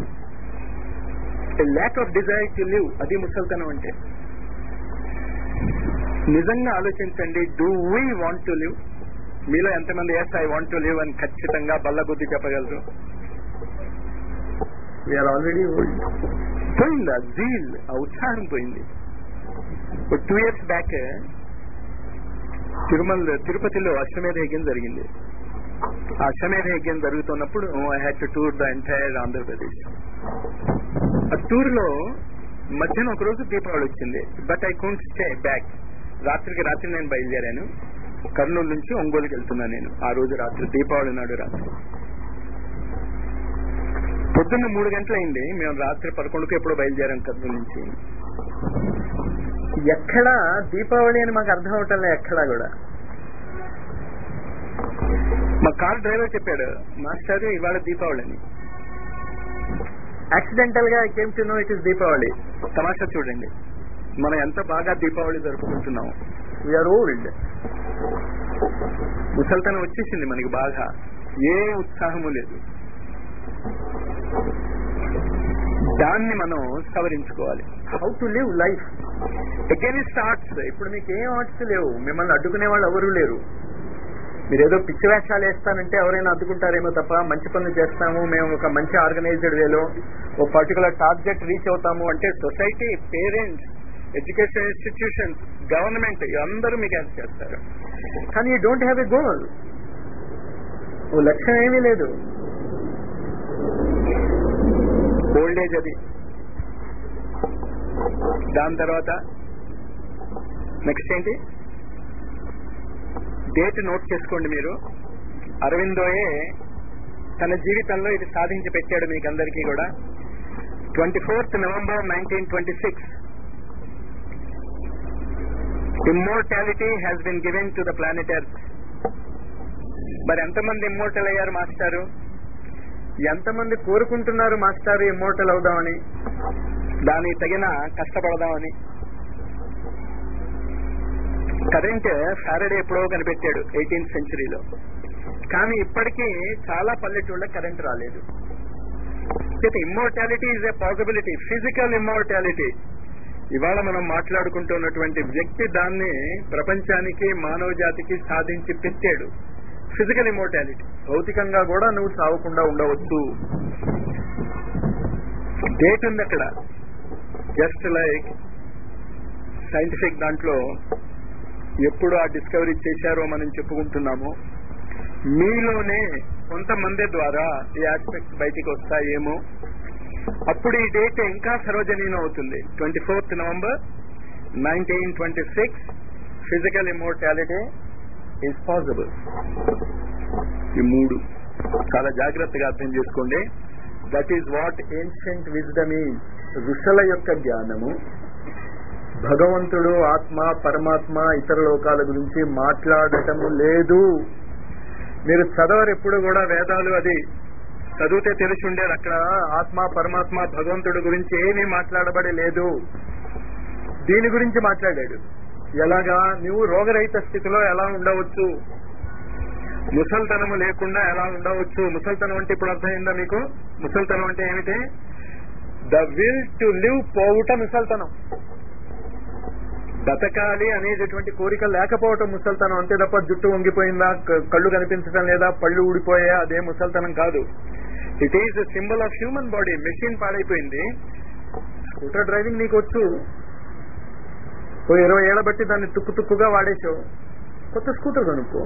lack of desire to live అది ముసల్తనం అంటే నిజంగా ఆలోచించండి do we want to live మీలో ఎంతమంది yes I want to live అని ఖచ్చితంగా బల్లగుద్ది చెప్పగలరు వీఆర్ ఆల్రెడీ ఓల్డ్ పోయింది ఆ జీల్ ఆ ఉత్సాహం పోయింది టూ ఇయర్స్ బ్యాక్ తిరుమల తిరుపతిలో అశ్వమేధ యజ్ఞం జరిగింది ఆ అశ్వమేధ యజ్ఞం జరుగుతున్నప్పుడు I had to tour the entire Andhra Pradesh ఆ టూర్ లో మధ్యాహ్నం ఒక రోజు దీపావళి వచ్చింది but I couldn't stay back రాత్రికి రాత్రి నేను బయలుదేరాను కర్నూలు నుంచి ఒంగోలుకి వెళ్తున్నాను నేను ఆ రోజు రాత్రి దీపావళి నాడు రాత్రి పొద్దున్న మూడు గంటలైంది మేము రాత్రి పదకొండుకు ఎప్పుడో బయలుదేరాం కర్నూలు నుంచి ఎక్కడా దీపావళి అని మాకు అర్థం అవటం లేదు ఎక్కడా కూడా మా కార్ డ్రైవర్ చెప్పాడు మాస్టర్ ఇవాళ దీపావళి అని యాక్సిడెంటల్ గా I came to know it is Deepavali తమాషా చూడండి మనం ఎంత బాగా దీపావళి జరుపుకుంటున్నాం వీఆర్ ఓల్డ్ ముసల్తనం వచ్చేసింది మనకి బాగా ఏ ఉత్సాహము లేదు దాన్ని మనం సవరించుకోవాలి how to live life against arts ఇప్పుడు మీకు ఏం ఆర్ట్స్ లేవు మిమ్మల్ని అడ్డుకునే వాళ్ళు ఎవరు లేరు మీరు ఏదో పిచ్చి వేషాలు వేస్తానంటే ఎవరైనా అడ్డుకుంటారేమో తప్ప మంచి పనులు చేస్తాము మేము ఒక మంచి ఆర్గనైజ్డ్ వేలో ఒక పర్టికులర్ టార్గెట్ రీచ్ అవుతాము అంటే society parents education institutions government అందరూ మీకు హెల్ప్ చేస్తారు కానీ you don't have a goal ఓ లక్ష్యం ఏమీ లేదు ఓల్డ్ ఏజ్ అది దాని తర్వాత నెక్స్ట్ ఏంటి డేట్ నోట్ చేసుకోండి మీరు అరవిందోయే తన జీవితంలో ఇది సాధించి పెట్టాడు మీకు అందరికీ కూడా twenty fourth November nineteen twenty six immortality has been given to the planet earth మరి ఎంతమంది ఇమ్మోర్టల్ అయ్యారు మాస్టారు ఎంతమంది కోరుకుంటున్నారు మాస్టారు ఇమ్మోర్టల్ అవుదామని దానికి తగిన కష్టపడదామని కరెంట్ ఫారడే ఎప్పుడో కనిపెట్టాడు ఎయిటీన్త్ సెంచరీలో కానీ ఇప్పటికీ చాలా పల్లెటూళ్ళకి కరెంట్ రాలేదు immortality is a possibility physical immortality ఇవాళ మనం మాట్లాడుకుంటున్నటువంటి వ్యక్తి దాన్ని ప్రపంచానికి మానవ జాతికి సాధించి పెట్టాడు ఫిజికల్ ఇమోర్టాలిటీ భౌతికంగా కూడా నువ్వు చావకుండా ఉండవచ్చు డేట్ ఉంది అక్కడ జస్ట్ లైక్ సైంటిఫిక్ దాంట్లో ఎప్పుడు ఆ డిస్కవరీ చేశారో మనం చెప్పుకుంటున్నాము మీలోనే కొంతమంది ద్వారా ఈ ఆస్పెక్ట్స్ బయటికి వస్తాయేమో అప్పుడు ఈ డేట్ ఇంకా సర్వజనీయం అవుతుంది twenty fourth November nineteen twenty six physical immortality is possible ఈ మూడు చాలా జాగ్రత్తగా అర్థం చేసుకోండి that is what ancient wisdom is ఋషుల యొక్క జ్ఞానము భగవంతుడు ఆత్మ పరమాత్మ ఇతర లోకాల గురించి మాట్లాడటము లేదు మీరు చదవరు ఎప్పుడు కూడా వేదాలు అది చదివితే తెలిసి ఉండేది అక్కడ ఆత్మ పరమాత్మ భగవంతుడు గురించి ఏమీ మాట్లాడబడి లేదు దీని గురించి మాట్లాడాడు ఎలాగా నువ్వు రోగరహిత స్థితిలో ఎలా ఉండవచ్చు ముసల్తనము లేకుండా ఎలా ఉండవచ్చు ముసల్తనం అంటే ఇప్పుడు అర్థమైందా మీకు ముసల్తనం అంటే ఏమిటి ద విల్ టు లివ్ పోవుట ముసల్తనం బతకాలి అనేటటువంటి కోరిక లేకపోవటం ముసల్తనం అంతే తప్ప జుట్టు వంగిపోయిందా క- కళ్ళు కనిపించడం లేదా పళ్ళు ఊడిపోయా అదే ముసల్తనం కాదు it is symbol of human body machine పాడైపోయింది స్కూటర్ డ్రైవింగ్ నీకు వచ్చు ఓ ఇరవై ఏళ్ళ బట్టి దాన్ని తుక్కు తుక్కుగా వాడేసావు కొత్త స్కూటర్ కొనుక్కో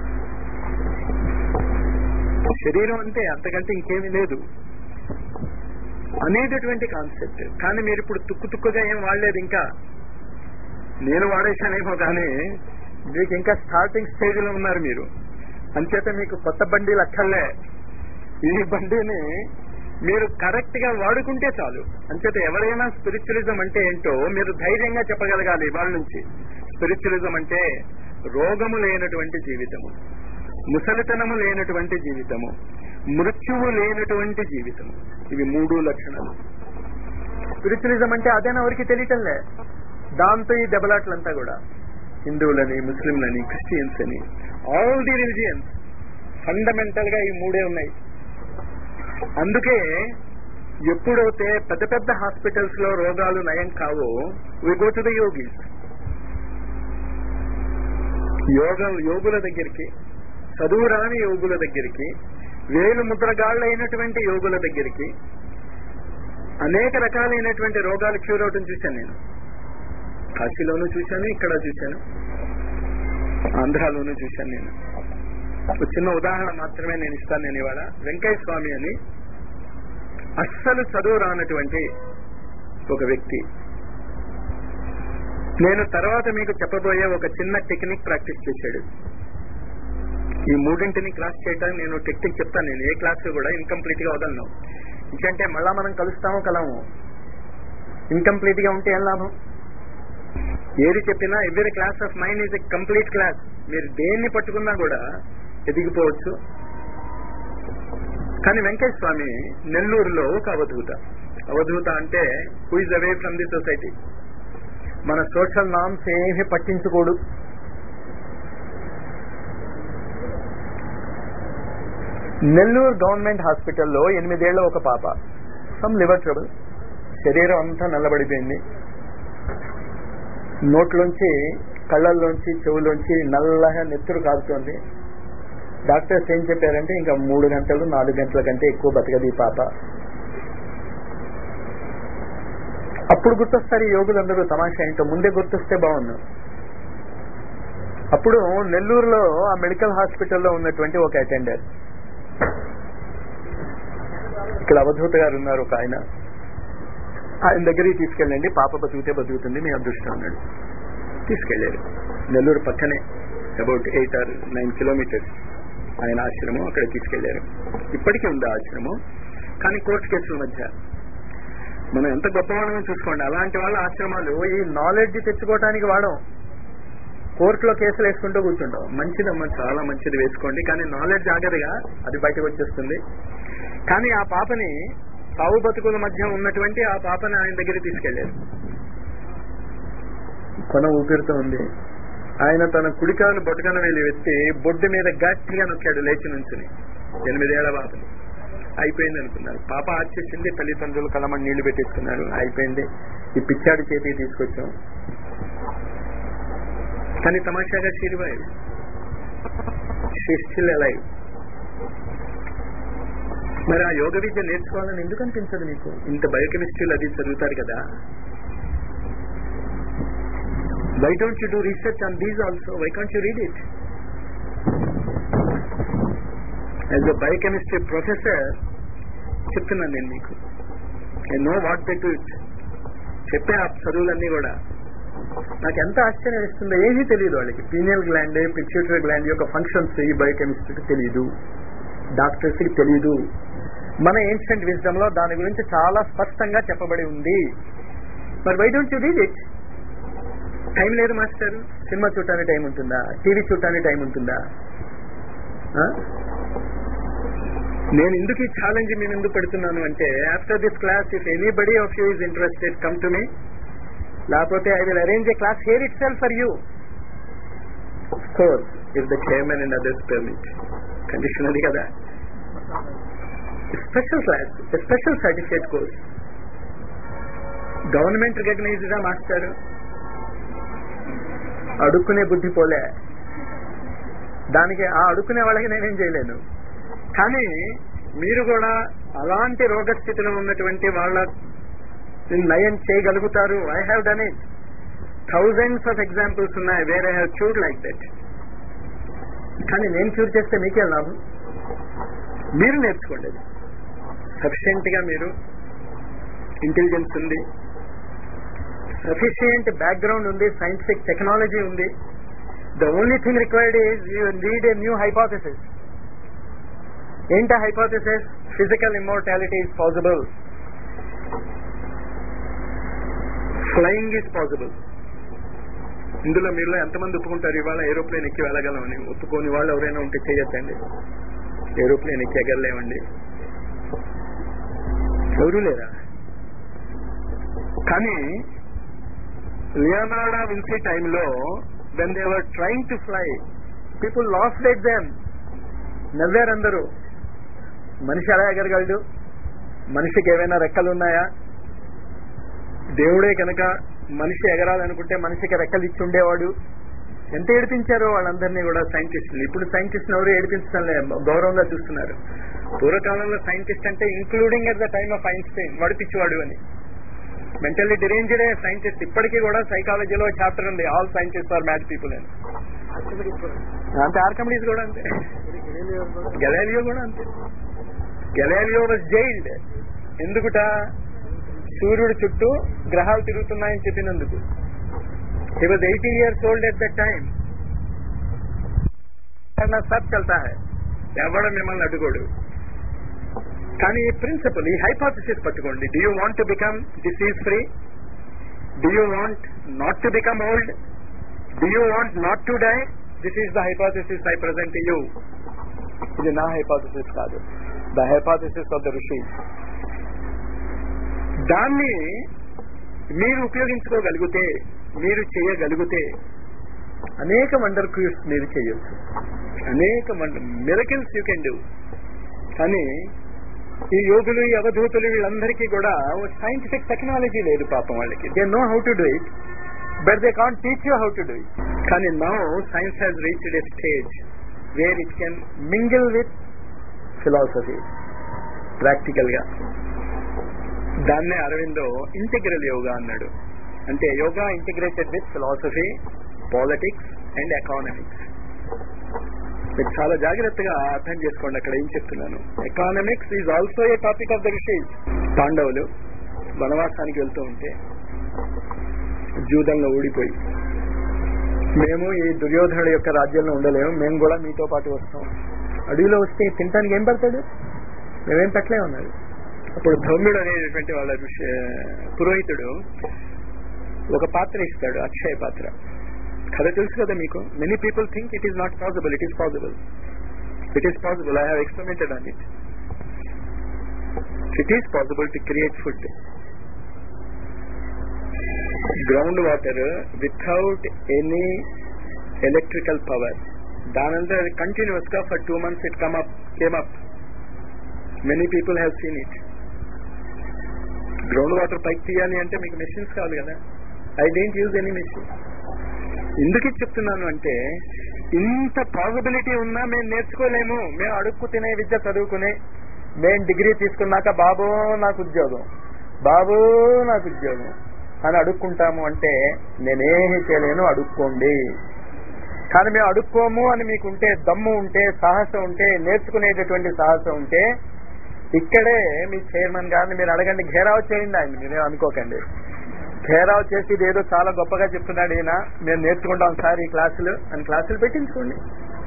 శరీరం అంటే అంతకంటే ఇంకేమీ లేదు అనేటటువంటి కాన్సెప్ట్ కానీ మీరు ఇప్పుడు తుక్కు తుక్కుగా ఏం వాడలేదు ఇంకా నేను వాడేశానేమో కానీ మీకు ఇంకా స్టార్టింగ్ స్టేజ్ లో ఉన్నారు మీరు అంచేత మీకు కొత్త బండి లక్కర్లే ఈ బండిని మీరు కరెక్ట్ గా వాడుకుంటే చాలు అంచేత ఎవరైనా స్పిరిచువలిజం అంటే ఏంటో మీరు ధైర్యంగా చెప్పగలగాలి వాళ్ళ నుంచి స్పిరిచువలిజం అంటే రోగము లేనటువంటి జీవితము ముసలితనము లేనటువంటి జీవితము మృత్యువు లేనటువంటి జీవితము ఇవి మూడు లక్షణాలు స్పిరిచువలిజం అంటే అదేనా ఎవరికి తెలియటంలే దాంతో ఈ దెబ్బలాట్లంతా కూడా హిందువులని ముస్లింలని క్రిస్టియన్స్ అని ఆల్ ది రిలిజియన్స్ ఫండమెంటల్ గా ఈ మూడే ఉన్నాయి అందుకే ఎప్పుడైతే పెద్ద పెద్ద హాస్పిటల్స్ లో రోగాలు నయం కావో we go to the yogis యోగ యోగుల దగ్గరికి చదువురాని యోగుల దగ్గరికి వేలు ముద్రగాళ్ళైనటువంటి యోగుల దగ్గరికి అనేక రకాలైనటువంటి రోగాలు క్యూర్ అవటం చూశాను నేను కాశీలోనూ చూశాను ఇక్కడ చూశాను ఆంధ్రాలోనూ చూశాను నేను ఒక చిన్న ఉదాహరణ మాత్రమే నేను ఇస్తాను నేను ఇవాళ వెంకయ్య స్వామి అని అస్సలు చదువు రానటువంటి ఒక వ్యక్తి నేను తర్వాత మీకు చెప్పబోయే ఒక చిన్న టెక్నిక్ ప్రాక్టీస్ చేశాడు ఈ మూడింటిని క్లాస్ చేయడానికి నేను టెక్నిక్ చెప్తాను నేను ఏ క్లాస్ కూడా ఇన్కంప్లీట్ గా వదలను ఎందుకంటే మళ్ళా మనం కలుస్తామో కలము ఇన్కంప్లీట్ గా ఉంటే ఏం లాభం ఏది చెప్పినా every class of mind is a complete class మీరు దేన్ని పట్టుకున్నా కూడా ఎదిగిపోవచ్చు కానీ వెంకయ్య స్వామి నెల్లూరులో ఒక అవధూత అవధూత అంటే who is away from the society మన సోషల్ నామ్స్ ఏమీ పట్టించుకోడు నెల్లూరు గవర్నమెంట్ హాస్పిటల్లో ఎనిమిదేళ్ల ఒక పాప సమ్ లివర్ ట్రబుల్ శరీరం అంతా నల్లబడిపోయింది నోట్లోంచి కళ్ళల్లోంచి చెవులోంచి నల్లగా నెత్తురు కారుతోంది డాక్టర్స్ ఏం చెప్పారంటే ఇంకా మూడు గంటలు నాలుగు గంటల కంటే ఎక్కువ బతకదు ఈ పాప అప్పుడు గుర్తొస్తారు ఈ యోగులందరూ తమాషా ఏంటో ముందే గుర్తొస్తే బాగుండు అప్పుడు నెల్లూరులో ఆ మెడికల్ హాస్పిటల్లో ఉన్నటువంటి ఒక అటెండర్ ఇక్కడ అవధూత గారు ఉన్నారు ఒక ఆయన ఆయన దగ్గరికి తీసుకెళ్ళండి పాప బతుకుతే బతుకుతుంది మీ అదృష్టం అన్నాడు తీసుకెళ్లారు నెల్లూరు పక్కనే about eight or nine kilometres ఆయన ఆశ్రమం అక్కడ తీసుకెళ్లారు ఇప్పటికీ ఉంది ఆ ఆశ్రమం కానీ కోర్టు కేసుల మధ్య మనం ఎంత గొప్పవాళ్ళమో చూసుకోండి అలాంటి వాళ్ళ ఆశ్రమాలు ఈ నాలెడ్జ్ తెచ్చుకోవడానికి వాడం కోర్టులో కేసులు వేసుకుంటూ కూర్చుంటాం మంచిదమ్మా చాలా మంచిది వేసుకోండి కానీ నాలెడ్జ్ ఆగదుగా అది బయటకు వచ్చేస్తుంది కానీ ఆ పాపని సావు బతుకుల మధ్య ఉన్నటువంటి ఆ పాపని ఆయన దగ్గర తీసుకెళ్లారు కొన ఊపిరితో ఉంది ఆయన తన కుడికాలు బొటకన వేలి ఎత్తి బొడ్డు మీద గట్టిగా నొక్కాడు లేచి నుంచుని ఎనిమిదేళ్ల పాపని అయిపోయింది అనుకున్నారు పాప ఆచేసింది తల్లిదండ్రులు కలమని నీళ్లు పెట్టేసుకున్నారు అయిపోయింది ఈ పిచ్చాడి చేతికి తీసుకొచ్చాం కానీ తమాషాగా చిరువాయి స్టిల్ అలైవ్ మరి ఆ యోగ విద్య నేర్చుకోవాలని ఎందుకు అనిపించదు నీకు ఇంత బయోకెమిస్ట్రీలు అది చదువుతారు కదా why don't you do research on these also why can't you read it as a biochemistry professor చెప్తున్నాను నేను మీకు I know what they to it చెప్పే ఆ చదువులన్నీ కూడా నాకు ఎంత ఆశ్చర్యం ఇస్తుందో ఏమీ తెలియదు వాళ్ళకి పీనియల్ గ్లాండ్ పిచ్యూటరీ గ్లాండ్ యొక్క ఫంక్షన్స్ ఈ బయోకెమిస్ట్రీకి తెలియదు డాక్టర్స్ కి తెలియదు మన ఏన్షియంట్ విజ్డమ్ లో దాని గురించి చాలా స్పష్టంగా చెప్పబడి ఉంది మరి why don't you read it time లేదు మాస్టర్ సినిమా చూడటానికి టైం ఉంటుందా టీవీ చూడటానికి టైం ఉంటుందా నేను ఎందుకు ఈ ఛాలెంజ్ మీ ముందు పెడుతున్నాను అంటే after this class if anybody of you is interested come to me లేకపోతే I will arrange a class here itself for you course if the chairman and others permit condition అది కదా special class special certificate course government రికగ్నైజ్డా master అడుక్కునే బుద్ధి పోలే దానికి ఆ అడుక్కునే వాళ్ళకి నేనేం చేయలేను కానీ మీరు కూడా అలాంటి రోగస్థితిలో ఉన్నటువంటి వాళ్ళ నయం చేయగలుగుతారు I have done it thousands of examples ఉన్నాయి where I have cure like that కానీ నేను క్యూర్ చేస్తే మీకే లాభం మీరు నేర్చుకోండి అది సఫిషియెంట్ గా మీరు ఇంటెలిజెన్స్ ఉంది సఫిషియంట్ బ్యాక్గ్రౌండ్ ఉంది సైంటిఫిక్ టెక్నాలజీ ఉంది the only thing required is you need a new hypothesis ఏంటా hypothesis physical immortality is possible flying is possible ఇందులో మీలో ఎంతమంది ఒప్పుకుంటారు ఇవాళ ఏరోప్లేన్ ఎక్కి వెళ్ళగలమని ఒప్పుకోని వాళ్ళు ఎవరైనా ఉంటే చేయొద్దండి ఏరోప్లేన్ ఎక్కి ఎగరలేమండి ఎవరూ లేరా కానీ లియోనార్డా విన్సీ టైంలో when they were trying to fly people లాస్ట్ ఎగ్జామ్ నవ్వారు అందరూ మనిషి ఎలా ఎగరగలడు మనిషికి ఏవైనా రెక్కలు ఉన్నాయా దేవుడే కనుక మనిషి ఎగరాలనుకుంటే మనిషికి రెక్కలు ఇచ్చి ఉండేవాడు ఎంత ఏడిపించారో వాళ్ళందరినీ కూడా సైంటిస్టులు ఇప్పుడు సైంటిస్టులు ఎవరు ఏడిపించడంలే గౌరవంగా చూస్తున్నారు పూర్వకాలంలో సైంటిస్ట్ అంటే including at the time of Einstein వాడు పిచ్చివాడు అని మెంటల్లీ డిరేంజ్డే సైంటిస్ట్ ఇప్పటికీ కూడా సైకాలజీలో చాప్టర్ ఉంది all scientist are mad people అని అంతే ఆర్కమిడీస్ కూడా అంతే గెలాలియో కూడా అంతే గెలాలియో వాజ్ జైల్డ్ ఎందుకుట సూర్యుడు చుట్టూ గ్రహాలు తిరుగుతున్నాయని చెప్పినందుకు he was eighty years old at that time సబ్ చల్తా హై ఎవడ మిమ్మల్ని అడ్డుకోడు కానీ ఈ ప్రిన్సిపల్ ఈ హైపాథసిస్ పట్టుకోండి do you want to become disease free do you want not to become old do you want not to die this is the hypothesis I present you ఇది నా హైపాథసిస్ కాదు ద హైపాథసిస్ ఆఫ్ ద ఋషి దాన్ని మీరు ఉపయోగించుకోగలిగితే మీరు చేయగలిగితే అనేక wonder cues మీరు చేయొచ్చు అనేక మిరకిల్స్ యూ కెన్ డూ కానీ ఈ యోగులు ఈ అవధూతులు వీళ్ళందరికీ కూడా సైంటిఫిక్ టెక్నాలజీ లేదు పాపం వాళ్ళకి they know how to do it but they can't teach you how to do it కానీ now science has reached a stage where it can mingle with philosophy practical గా దాన్నే అరవిందో ఇంటిగ్రల్ యోగా అన్నాడు అంటే yoga integrated with philosophy politics and economics మీరు చాలా జాగ్రత్తగా అర్థం చేసుకోండి అక్కడ ఏం చెప్తున్నాను economics is also a topic of the rishis పాండవులు వనవాసానికి వెళ్తూ ఉంటే జూదంలో ఊడిపోయి మేము ఈ దుర్యోధనుడు యొక్క రాజ్యంలో ఉండలేము మేము కూడా మీతో పాటు వస్తాం అడవిలో వస్తే తినటానికి ఏం పడతాడు మేమేం పెట్టలే ఉన్నాడు అప్పుడు ధౌమ్యుడు అనేటువంటి వాళ్ళ ఋషి పురోహితుడు ఒక పాత్ర ఇస్తాడు అక్షయ పాత్ర కథ తెలుసు కదా మీకు many people think it is not possible it is possible it is possible I have experimented on it it is possible to create food ground water without any electrical power దానంతా కంటిన్యూస్ గా for two months it come up came up many people have seen it ground water పైకి తీయాలి అంటే మీకు machines కావాలి కదా I didn't use any machine ఎందుకు ఇది చెప్తున్నాను అంటే ఇంత పాసిబిలిటీ ఉన్నా మేము నేర్చుకోలేము మేము అడుక్కు తినే విద్య చదువుకుని మేము డిగ్రీ తీసుకున్నాక బాబు నాకు ఉద్యోగం బాబు నాకు ఉద్యోగం అని అడుక్కుంటాము అంటే నేనేమి చేయలేను అడుక్కోండి కానీ మేము అడుక్కోము అని మీకుంటే దమ్ము ఉంటే సాహసం ఉంటే నేర్చుకునేటటువంటి సాహసం ఉంటే ఇక్కడే మీ చైర్మన్ గారిని మీరు అడగండి ఘేరావు చేయండి ఆయన మీరే అనుకోకండి ఘేరావు చేసి ఇదేదో చాలా గొప్పగా చెప్తున్నాడు ఈయన మేము నేర్చుకుంటాం సార్ ఈ క్లాసులు అని క్లాసులు పెట్టించుకోండి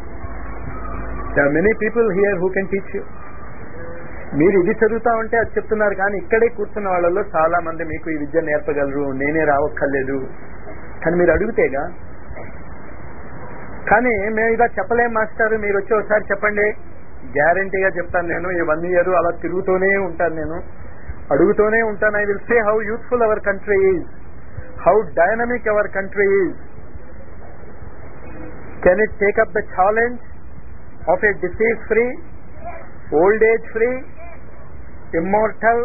many people here who can teach you మీరు ఇది చదువుతా ఉంటే అది చెప్తున్నారు కానీ ఇక్కడే కూర్చున్న వాళ్ళలో చాలా మంది మీకు ఈ విద్య నేర్పగలరు నేనే రావక్కర్లేదు కానీ మీరు అడుగుతేగా కానీ మేము ఇలా చెప్పలేం మాస్టర్ మీరు వచ్చి ఒకసారి చెప్పండి గ్యారంటీగా చెప్తాను నేను ఈ వన్ ఇయర్ అలా తిరుగుతూనే ఉంటాను నేను అడుగుతూనే ఉంటాను I will say how youthful our country is how dynamic our country is can it take up the challenge of a disease free old age free immortal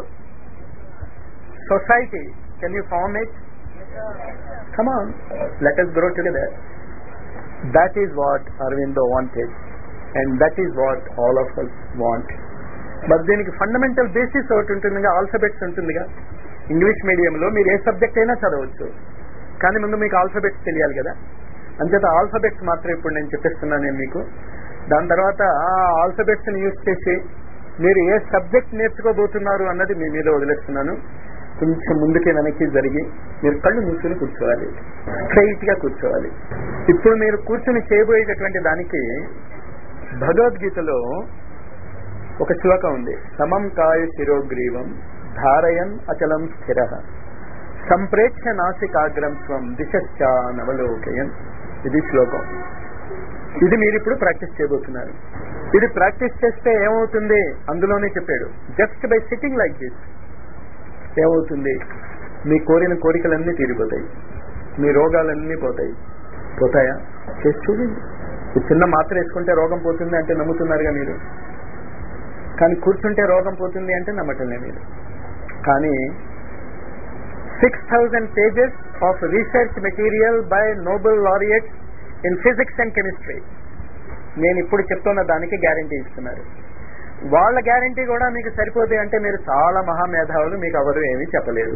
society can you form it come on let us grow together that is what Arvindo wanted and that is what all of us want మరి దీనికి fundamental basis ఒకటి ఉంటుందిగా alphabets ఉంటుందిగా English మీడియంలో మీరు ఏ subject అయినా చదవచ్చు కానీ ముందు మీకు ఆల్ఫాబెట్స్ తెలియాలి కదా అంచేత ఆల్ఫాబెట్స్ మాత్రం ఇప్పుడు నేను చెప్పిస్తున్నాను నేను మీకు దాని తర్వాత ఆ ఆల్ఫాబెట్స్ ని యూజ్ చేసి మీరు ఏ సబ్జెక్ట్ నేర్చుకోబోతున్నారు అన్నది మీ మీద వదిలేస్తున్నాను కొంచెం ముందుకి వెనక్కి జరిగి మీరు కళ్ళు మూసుకుని కూర్చోవాలి స్ట్రైట్ గా కూర్చోవాలి ఇప్పుడు మీరు కూర్చుని చేయబోయేటటువంటి దానికి భగవద్గీతలో ఒక శ్లోకం ఉంది సమం కాయ శిరోగ్రీవం ధారయన్ అచలం స్థిర సంప్రేక్ష నాసికాగ్రం స్వం దిశశ్చానవలోకయన్ ఇది శ్లోకం ఇది మీరు ఇప్పుడు ప్రాక్టీస్ చేయబోతున్నారు ఇది ప్రాక్టీస్ చేస్తే ఏమవుతుంది అందులోనే చెప్పాడు just by sitting like this ఏమవుతుంది మీ కోరిన కోరికలన్నీ తీరిపోతాయి మీ రోగాలన్నీ పోతాయి పోతాయా చేసి చూడండి ఈ చిన్న మాత్ర వేసుకుంటే రోగం పోతుంది అంటే నమ్ముతున్నారుగా మీరు కానీ కూర్చుంటే రోగం పోతుంది అంటే నమ్మటంలే మీరు కానీ six thousand pages of research material by Nobel laureates in physics and chemistry నేను ఇప్పుడు చెప్తున్న దానికి గ్యారంటీ ఇస్తున్నారు వాళ్ళ గ్యారంటీ కూడా మీకు సరిపోతే అంటే మీరు చాలా మహామేధావులు మీకు ఎవరు ఏమీ చెప్పలేదు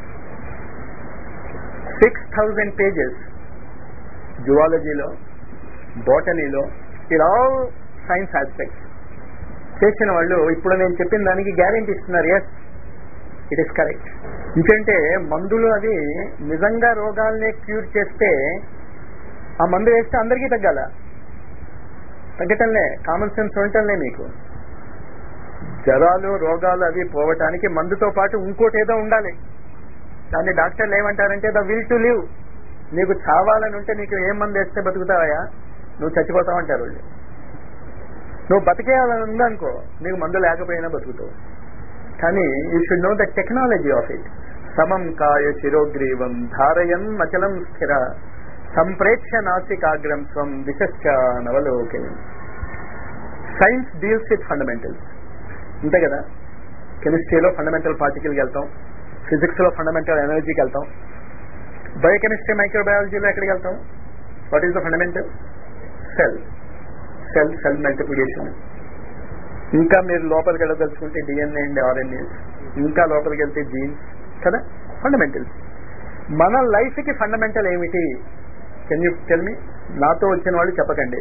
సిక్స్ థౌజండ్ పేజెస్ జువాలజీలో బాటనీలో ఇట్ ఆల్ సైన్స్ ఆస్పెక్ట్స్ చేసిన వాళ్ళు ఇప్పుడు నేను చెప్పిన దానికి గ్యారంటీ ఇస్తున్నారు ఎస్ ఇట్ ఇస్ కరెక్ట్ ఎందుకంటే మందులు అవి నిజంగా రోగాల్ని క్యూర్ చేస్తే ఆ మందు వేస్తే అందరికీ తగ్గాల తగ్గటంలే కామన్ సెన్స్ ఉండటంలే మీకు జ్వరాలు రోగాలు అవి పోవటానికి మందుతో పాటు ఇంకోటి ఏదో ఉండాలి దాన్ని డాక్టర్లు ఏమంటారంటే ద విల్ టు లివ్ నీకు చావాలని ఉంటే నీకు ఏం మందు వేస్తే బతుకుతావా నువ్వు చచ్చిపోతావంటారు వాళ్ళు నువ్వు బతికేయాలని ఉందనుకో నీకు మందు లేకపోయినా బతుకుతావు కానీ you should know the technology of it సమం కాయ శిరోగ్రీవం ధారయం అచలం స్థిర సంప్రేక్ష నాసికాగ్రం స్వం దిశశ్చ నవలోకే సైన్స్ డీల్స్ విత్ ఫండమెంటల్స్ అంతే కదా కెమిస్ట్రీలో ఫండమెంటల్ పార్టికల్కి వెళ్తాం ఫిజిక్స్ లో ఫండమెంటల్ ఎనర్జీకి వెళ్తాం బయోకెమిస్ట్రీ మైక్రోబయాలజీలో ఎక్కడికి వెళ్తాం what is the fundamental cell cell cell multiplication ఇంకా మీరు లోపలికి వెళ్ళదలుచుకుంటే డిఎన్ఏ అండ్ ఆర్ఎన్ఏ ఇంకా లోపలికి వెళ్తే జీన్స్ కదా ఫండమెంటల్స్ మన లైఫ్ కి ఫండమెంటల్ ఏమిటి కెన్ యూ టెల్ మీ నాతో వచ్చిన వాళ్ళు చెప్పకండి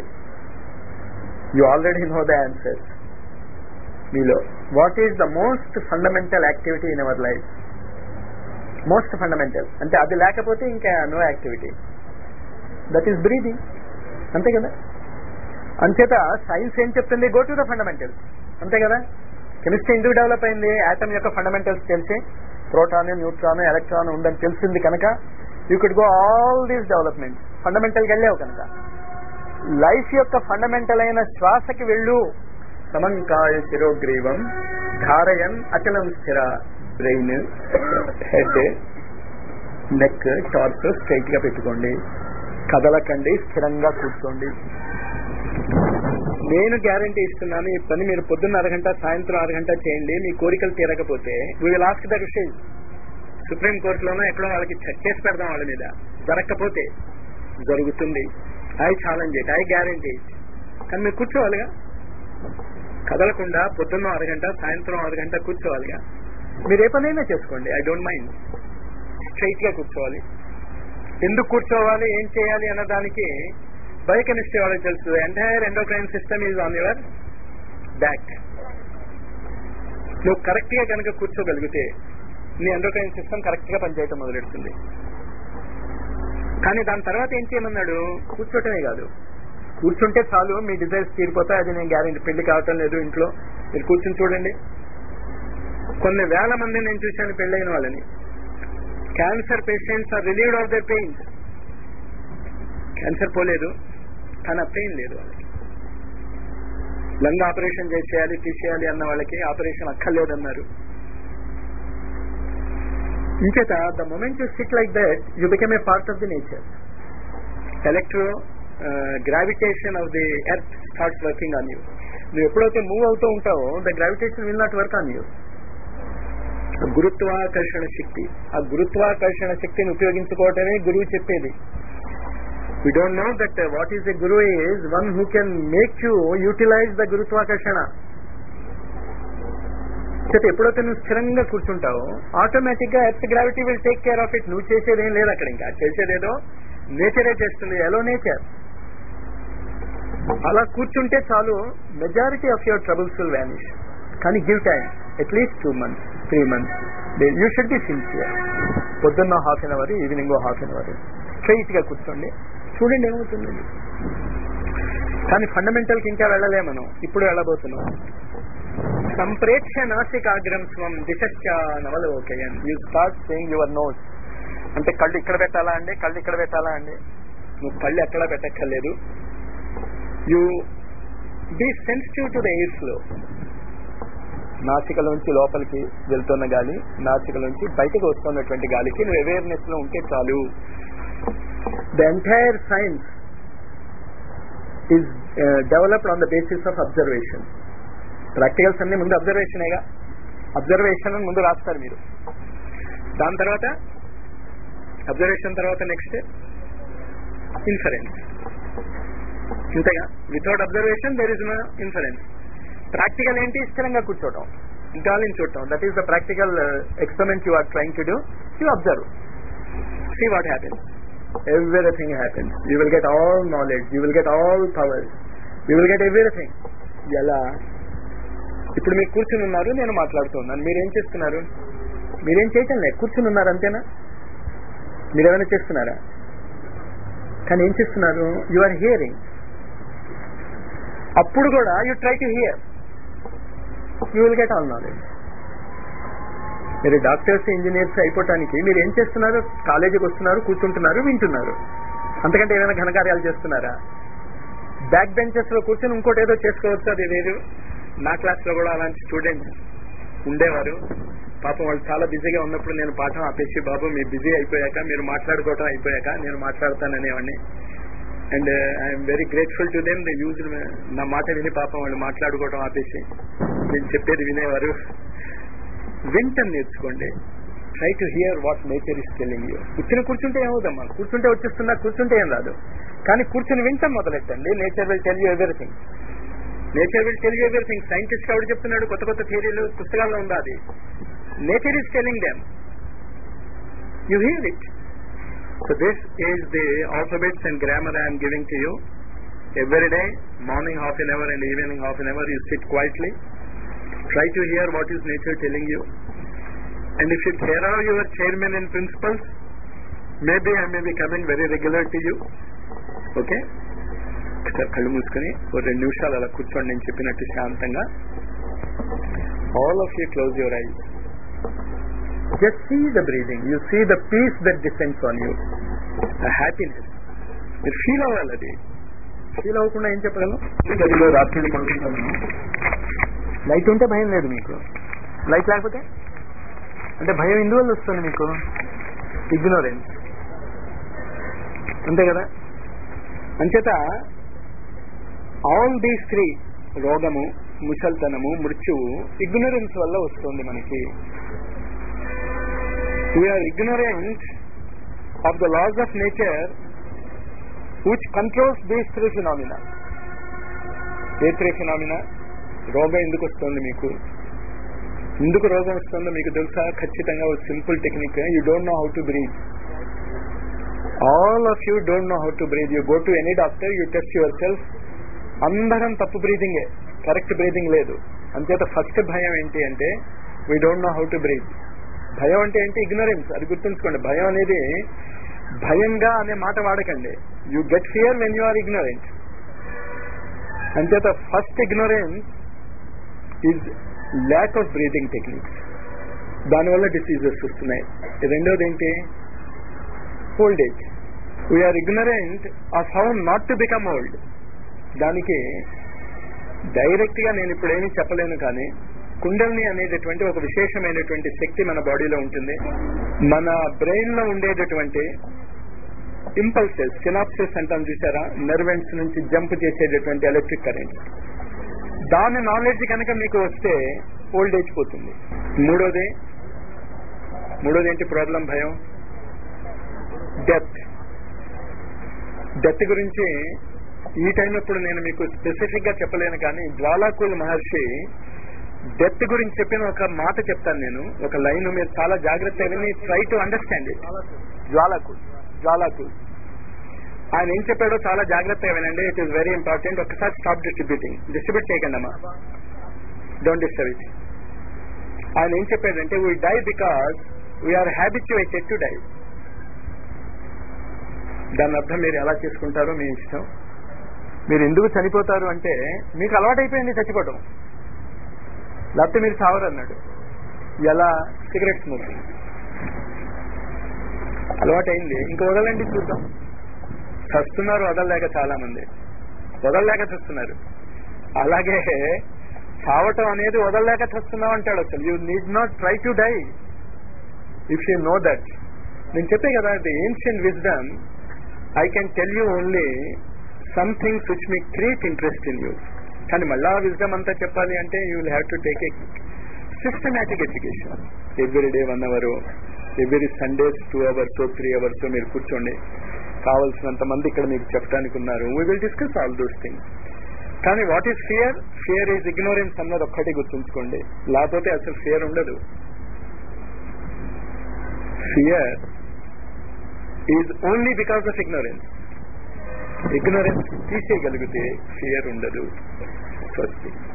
you already know the answers మీలో what is the most fundamental activity in our life most fundamental అంటే అది లేకపోతే ఇంకా no activity that is breathing అంతే కదా అంచేత సైన్స్ ఏం చెప్తుంది గో టు ద ఫండమెంటల్స్ అంతే కదా కెమిస్ట్రీ ఎందుకు డెవలప్ అయింది ఆటమ్ యొక్క ఫండమెంటల్స్ తెలిసి ప్రోటాన్ న్యూట్రాన్ ఎలక్ట్రాన్ ఉందని తెలిసింది కనుక you could go all these development ఫండమెంటల్కి వెళ్ళావు కనుక లైఫ్ యొక్క ఫండమెంటల్ అయిన శ్వాసకి వెళ్ళు సమంకాయ శిరోగ్రీవం ధారయన్ అచలం స్థిర brain head neck torch straight గా పెట్టుకోండి కదలకండి స్థిరంగా కూర్చోండి నేను గ్యారంటీ ఇస్తున్నాను ఈ పని మీరు పొద్దున్న అరగంట సాయంత్రం అరగంట చేయండి మీ కోరికలు తీరకపోతే we will ask the question supreme కోర్టులోనో ఎక్కడో వాళ్ళకి కేసు పెడదాం వాళ్ళ మీద జరగకపోతే జరుగుతుంది I challenge it I guarantee it కానీ మీరు కూర్చోవాలిగా కదలకుండా పొద్దున్న అరగంట సాయంత్రం అరగంట కూర్చోవాలిగా మీరు ఏ పనైనా చేసుకోండి ఐ డోంట్ మైండ్ స్ట్రైట్ గా కూర్చోవాలి ఎందుకు కూర్చోవాలి ఏం చేయాలి అన్న దానికి బయోకెమిస్ట్రీ వాళ్ళకి తెలుసు entire endocrine system is on your back నువ్వు కరెక్ట్ గా కనుక కూర్చోగలిగితే నీ ఎండోక్రైన్ సిస్టమ్ కరెక్ట్ గా పనిచేయటం మొదలెడుతుంది కానీ దాని తర్వాత ఏం చేయమన్నాడు కూర్చోటమే కాదు కూర్చుంటే చాలు మీ డిజైర్స్ తీరిపోతాయి అది నేను గ్యారెంటీ పెళ్లి కావటం లేదు ఇంట్లో మీరు కూర్చుని చూడండి కొన్ని వేల మంది నేను చూశాను పెళ్ళైన వాళ్ళని cancer patients are relieved of their pain cancer పోలేదు కానీ ఆ పెయిన్ లేదు వాళ్ళకి లంగ్ ఆపరేషన్ చేసేయాలి తీసేయాలి అన్న వాళ్ళకి ఆపరేషన్ అక్కర్లేదన్నారు ఇంచేత the moment you sit like that you become a part of the nature electro gravitation of the earth starts working on you నువ్వు ఎప్పుడైతే మూవ్ అవుతూ ఉంటావో the gravitation will not work on you గురుత్వాకర్షణ శక్తి ఆ గురుత్వాకర్షణ శక్తిని ఉపయోగించుకోవటమే గురువు చెప్పేది we don't know that what is a guru is one who can make you utilize the గురుత్వాకర్షణ అంచేత ఎప్పుడైతే నువ్వు స్థిరంగా కూర్చుంటావో ఆటోమేటిక్ గా earth gravity will take care of it నువ్వు చేసేదేం లేదు అక్కడ ఇంకా చేసేదేదో నేచరే చేస్తుంది ఎలో నేచర్ అలా కూర్చుంటే చాలు majority of your troubles will vanish కానీ give time at least two months three months you should be sincere పొద్దున్న half an hour evening half an hour straight గా కూర్చోండి చూడండి ఏమవుతుంది కానీ ఫండమెంటల్ కి ఇంకా వెళ్ళలే మనం ఇప్పుడు వెళ్ళబోతున్నాం సంప్రేక్ష నాసికాగ్రం స్వం దిశశ్చ నవలోకయన్ you start saying your nose అంటే కళ్ళు ఇక్కడ పెట్టాలా అండి కళ్ళు ఇక్కడ పెట్టాలా అండి నువ్వు కళ్ళు ఎక్కడ పెట్టక్కర్లేదు you be sensitive to the air flow నాసికలోంచి లోపలికి వెళ్తున్న గాలి నాసికలోంచి బయటకు వస్తున్నటువంటి గాలికి నువ్వు అవేర్నెస్ లో ఉంటే చాలు the entire science is developed on the basis of observation practicals అన్ని ముందు అబ్జర్వేషనేగా అబ్జర్వేషన్ అని ముందు రాస్తారు మీరు దాని తర్వాత అబ్జర్వేషన్ తర్వాత నెక్స్ట్ ఇన్ఫరెన్స్ ఇంతగా without observation there is no inference practical ఏంటి స్థిరంగా కూర్చోవటం గాలిని చూడటం that is the practical experiment you are trying to do you observe see what happens everything happens you will get all knowledge you will get all power you will get everything ఎలా ఇప్పుడు మీరు కూర్చుని ఉన్నారు నేను మాట్లాడుతున్నాను మీరేం చేస్తున్నారు మీరేం చేయటం లేదు కూర్చుని ఉన్నారు అంతేనా మీరేమైనా చేస్తున్నారా కానీ ఏం చేస్తున్నారు యు ఆర్ హియరింగ్ అప్పుడు కూడా you try to hear you will get all knowledge మీరు డాక్టర్స్ ఇంజనీర్స్ అయిపోవటానికి మీరు ఏం చేస్తున్నారు కాలేజీకి వస్తున్నారు కూర్చుంటున్నారు వింటున్నారు అంతకంటే ఏమైనా ఘనకార్యాలు చేస్తున్నారా బ్యాక్ బెంచెస్ లో కూర్చొని ఇంకోటి ఏదో చేసుకోవచ్చు అది వేరు నా క్లాస్ లో కూడా అలాంటి స్టూడెంట్స్ ఉండేవారు పాపం వాళ్ళు చాలా బిజీగా ఉన్నప్పుడు నేను పాఠం ఆపేసి బాబు మీరు బిజీ అయిపోయాక మీరు మాట్లాడుకోవటం అయిపోయాక నేను మాట్లాడతాననేవాడిని and I'm very grateful to them they use నా మాట విని పాపం వాళ్ళు మాట్లాడుకోవటం ఆపేసి నేను చెప్పేది వినేవారు వింటం నేర్చుకోండి try to hear what nature is telling you కూర్చుని కూర్చుంటే ఏమవుదమ్మా కూర్చుంటే వచ్చేస్తుందా కూర్చుంటే ఏం రాదు కానీ కూర్చుని వింటం మొదలెట్టండి nature will tell you everything nature will tell you everything scientist ఎవరు చెప్తున్నాడు కొత్త కొత్త థియరీలు పుస్తకాల్లో ఉందా అది nature is telling them you hear it so this is the alphabets and grammar I'm giving to you every day morning half an hour and evening half an hour you sit quietly try to hear what is nature telling you. And if you care are your chairman and principals, maybe I may be coming very regular to you. Okay? ఒకసారి కళ్ళు మూసుకొని ఓ రెండు నిమిషాలు అలా కూర్చోండి నేను చెప్పినట్టు శాంతంగా all of you close your eye just see the breathing you see the peace that depends on you the happiness మీరు ఫీల్ అవ్వాలి అది ఫీల్ అవ్వకుండా ఏం చెప్పగలను గదిలో రాత్రి పడుకుంటాను లైట్ ఉంటే భయం లేదు మీకు లైట్ లేకపోతే అంటే భయం ఎందువల్ల వస్తుంది మీకు ఇగ్నోరెన్స్ అంతే కదా అంచేత ఆల్ దీస్ త్రీ రోగము ముసల్తనము మృత్యువు ఇగ్నోరెన్స్ వల్ల వస్తుంది మనకి we are ignorant of the laws of nature which controls these three phenomena ఏ త్రీ ఫినామినా రోగం ఎందుకు వస్తుంది మీకు ఎందుకు రోగం వస్తుందో మీకు తెలుసా ఖచ్చితంగా ఒక simple technique you don't know how to breathe all of you don't know how to breathe you go to any doctor you test yourself అందరం తప్పు బ్రీతింగే కరెక్ట్ బ్రీతింగ్ లేదు అంచేత ఫస్ట్ భయం ఏంటి అంటే we don't know how to breathe భయం అంటే ఏంటి ఇగ్నరెన్స్ అది గుర్తుంచుకోండి భయం అనేది భయంగా అనే మాట వాడకండి you get fear when you are ignorant అంచేత first ignorance is lack of breathing techniques దానివల్ల డిసీజెస్ వస్తున్నాయి రెండోది ఏంటి old age we are ignorant of how not to become old దానికి డైరెక్ట్ గా నేను ఇప్పుడు ఏమీ చెప్పలేను కానీ కుండల్ని అనేటటువంటి ఒక విశేషమైనటువంటి శక్తి మన బాడీలో ఉంటుంది మన బ్రెయిన్ లో ఉండేటటువంటి ఇంపల్సెస్ సినాప్సెస్ అంటాం చూసారా నర్వెంట్స్ నుంచి జంప్ చేసేటటువంటి ఎలక్ట్రిక్ కరెంట్ దాని నాలెడ్జ్ కనుక మీకు వస్తే ఓల్డ్ ఏజ్ పోతుంది మూడోది మూడోది ఏంటి ప్రాబ్లం భయం డెత్ డెత్ గురించి ఈ టైం ఇప్పుడు నేను మీకు స్పెసిఫిక్ గా చెప్పలేను కానీ జ్వాలాకుల్ మహర్షి డెత్ గురించి చెప్పిన ఒక మాట చెప్తాను నేను ఒక లైన్ మీరు చాలా జాగ్రత్తగా విని ట్రై టు అండర్స్టాండ్ ఇట్ జ్వాలకు జ్వాలకు ఆయన ఏం చెప్పాడో చాలా జాగ్రత్తగా వినండి ఇట్ ఈస్ వెరీ ఇంపార్టెంట్ ఒకసారి స్టాప్ డిస్ట్రిబ్యూటింగ్ డిస్ట్రిబ్యూట్ చేయకండి అమ్మా డోంట్ డిస్టర్బ్ ఇట్ ఆయన ఏం చెప్పాడంటే we die because we are habituated to die దాని అర్థం మీరు ఎలా చేసుకుంటారో మీ ఇష్టం మీరు ఎందుకు చనిపోతారు అంటే మీకు అలవాటైపోయింది చచ్చిపోవటం లేకపోతే మీరు చావరు అన్నాడు ఎలా సిగరెట్ స్మోకింగ్ అలవాటైంది ఇంకా వదలండి చూద్దాం చస్తున్నారు వదలలేక చాలా మంది వదలలేక చస్తున్నారు అలాగే చావటం అనేది వదలలేక చస్తున్నావు అంటాడు అసలు you need not try to die if you know that నేను చెప్పే కదా the ancient wisdom I can tell you only some things which మీ క్రియేట్ ఇంట్రెస్ట్ ఇన్ యూ కానీ మళ్ళా విజ్డమ్ అంతా చెప్పాలి అంటే you will have to take a systematic education every day one hour every Sundays two hours three hours మీరు కూర్చోండి కావలసినంత మంది ఇక్కడ మీకు చెప్పడానికి ఉన్నారు we will discuss all those things కానీ what is fear fear is ignorance అన్నది ఒక్కటి గుర్తుంచుకోండి లేకపోతే అసలు ఫియర్ ఉండదు fear is only because of ignorance ignorance తీసేయగలిగితే ఫియర్ ఉండదు స్వస్తి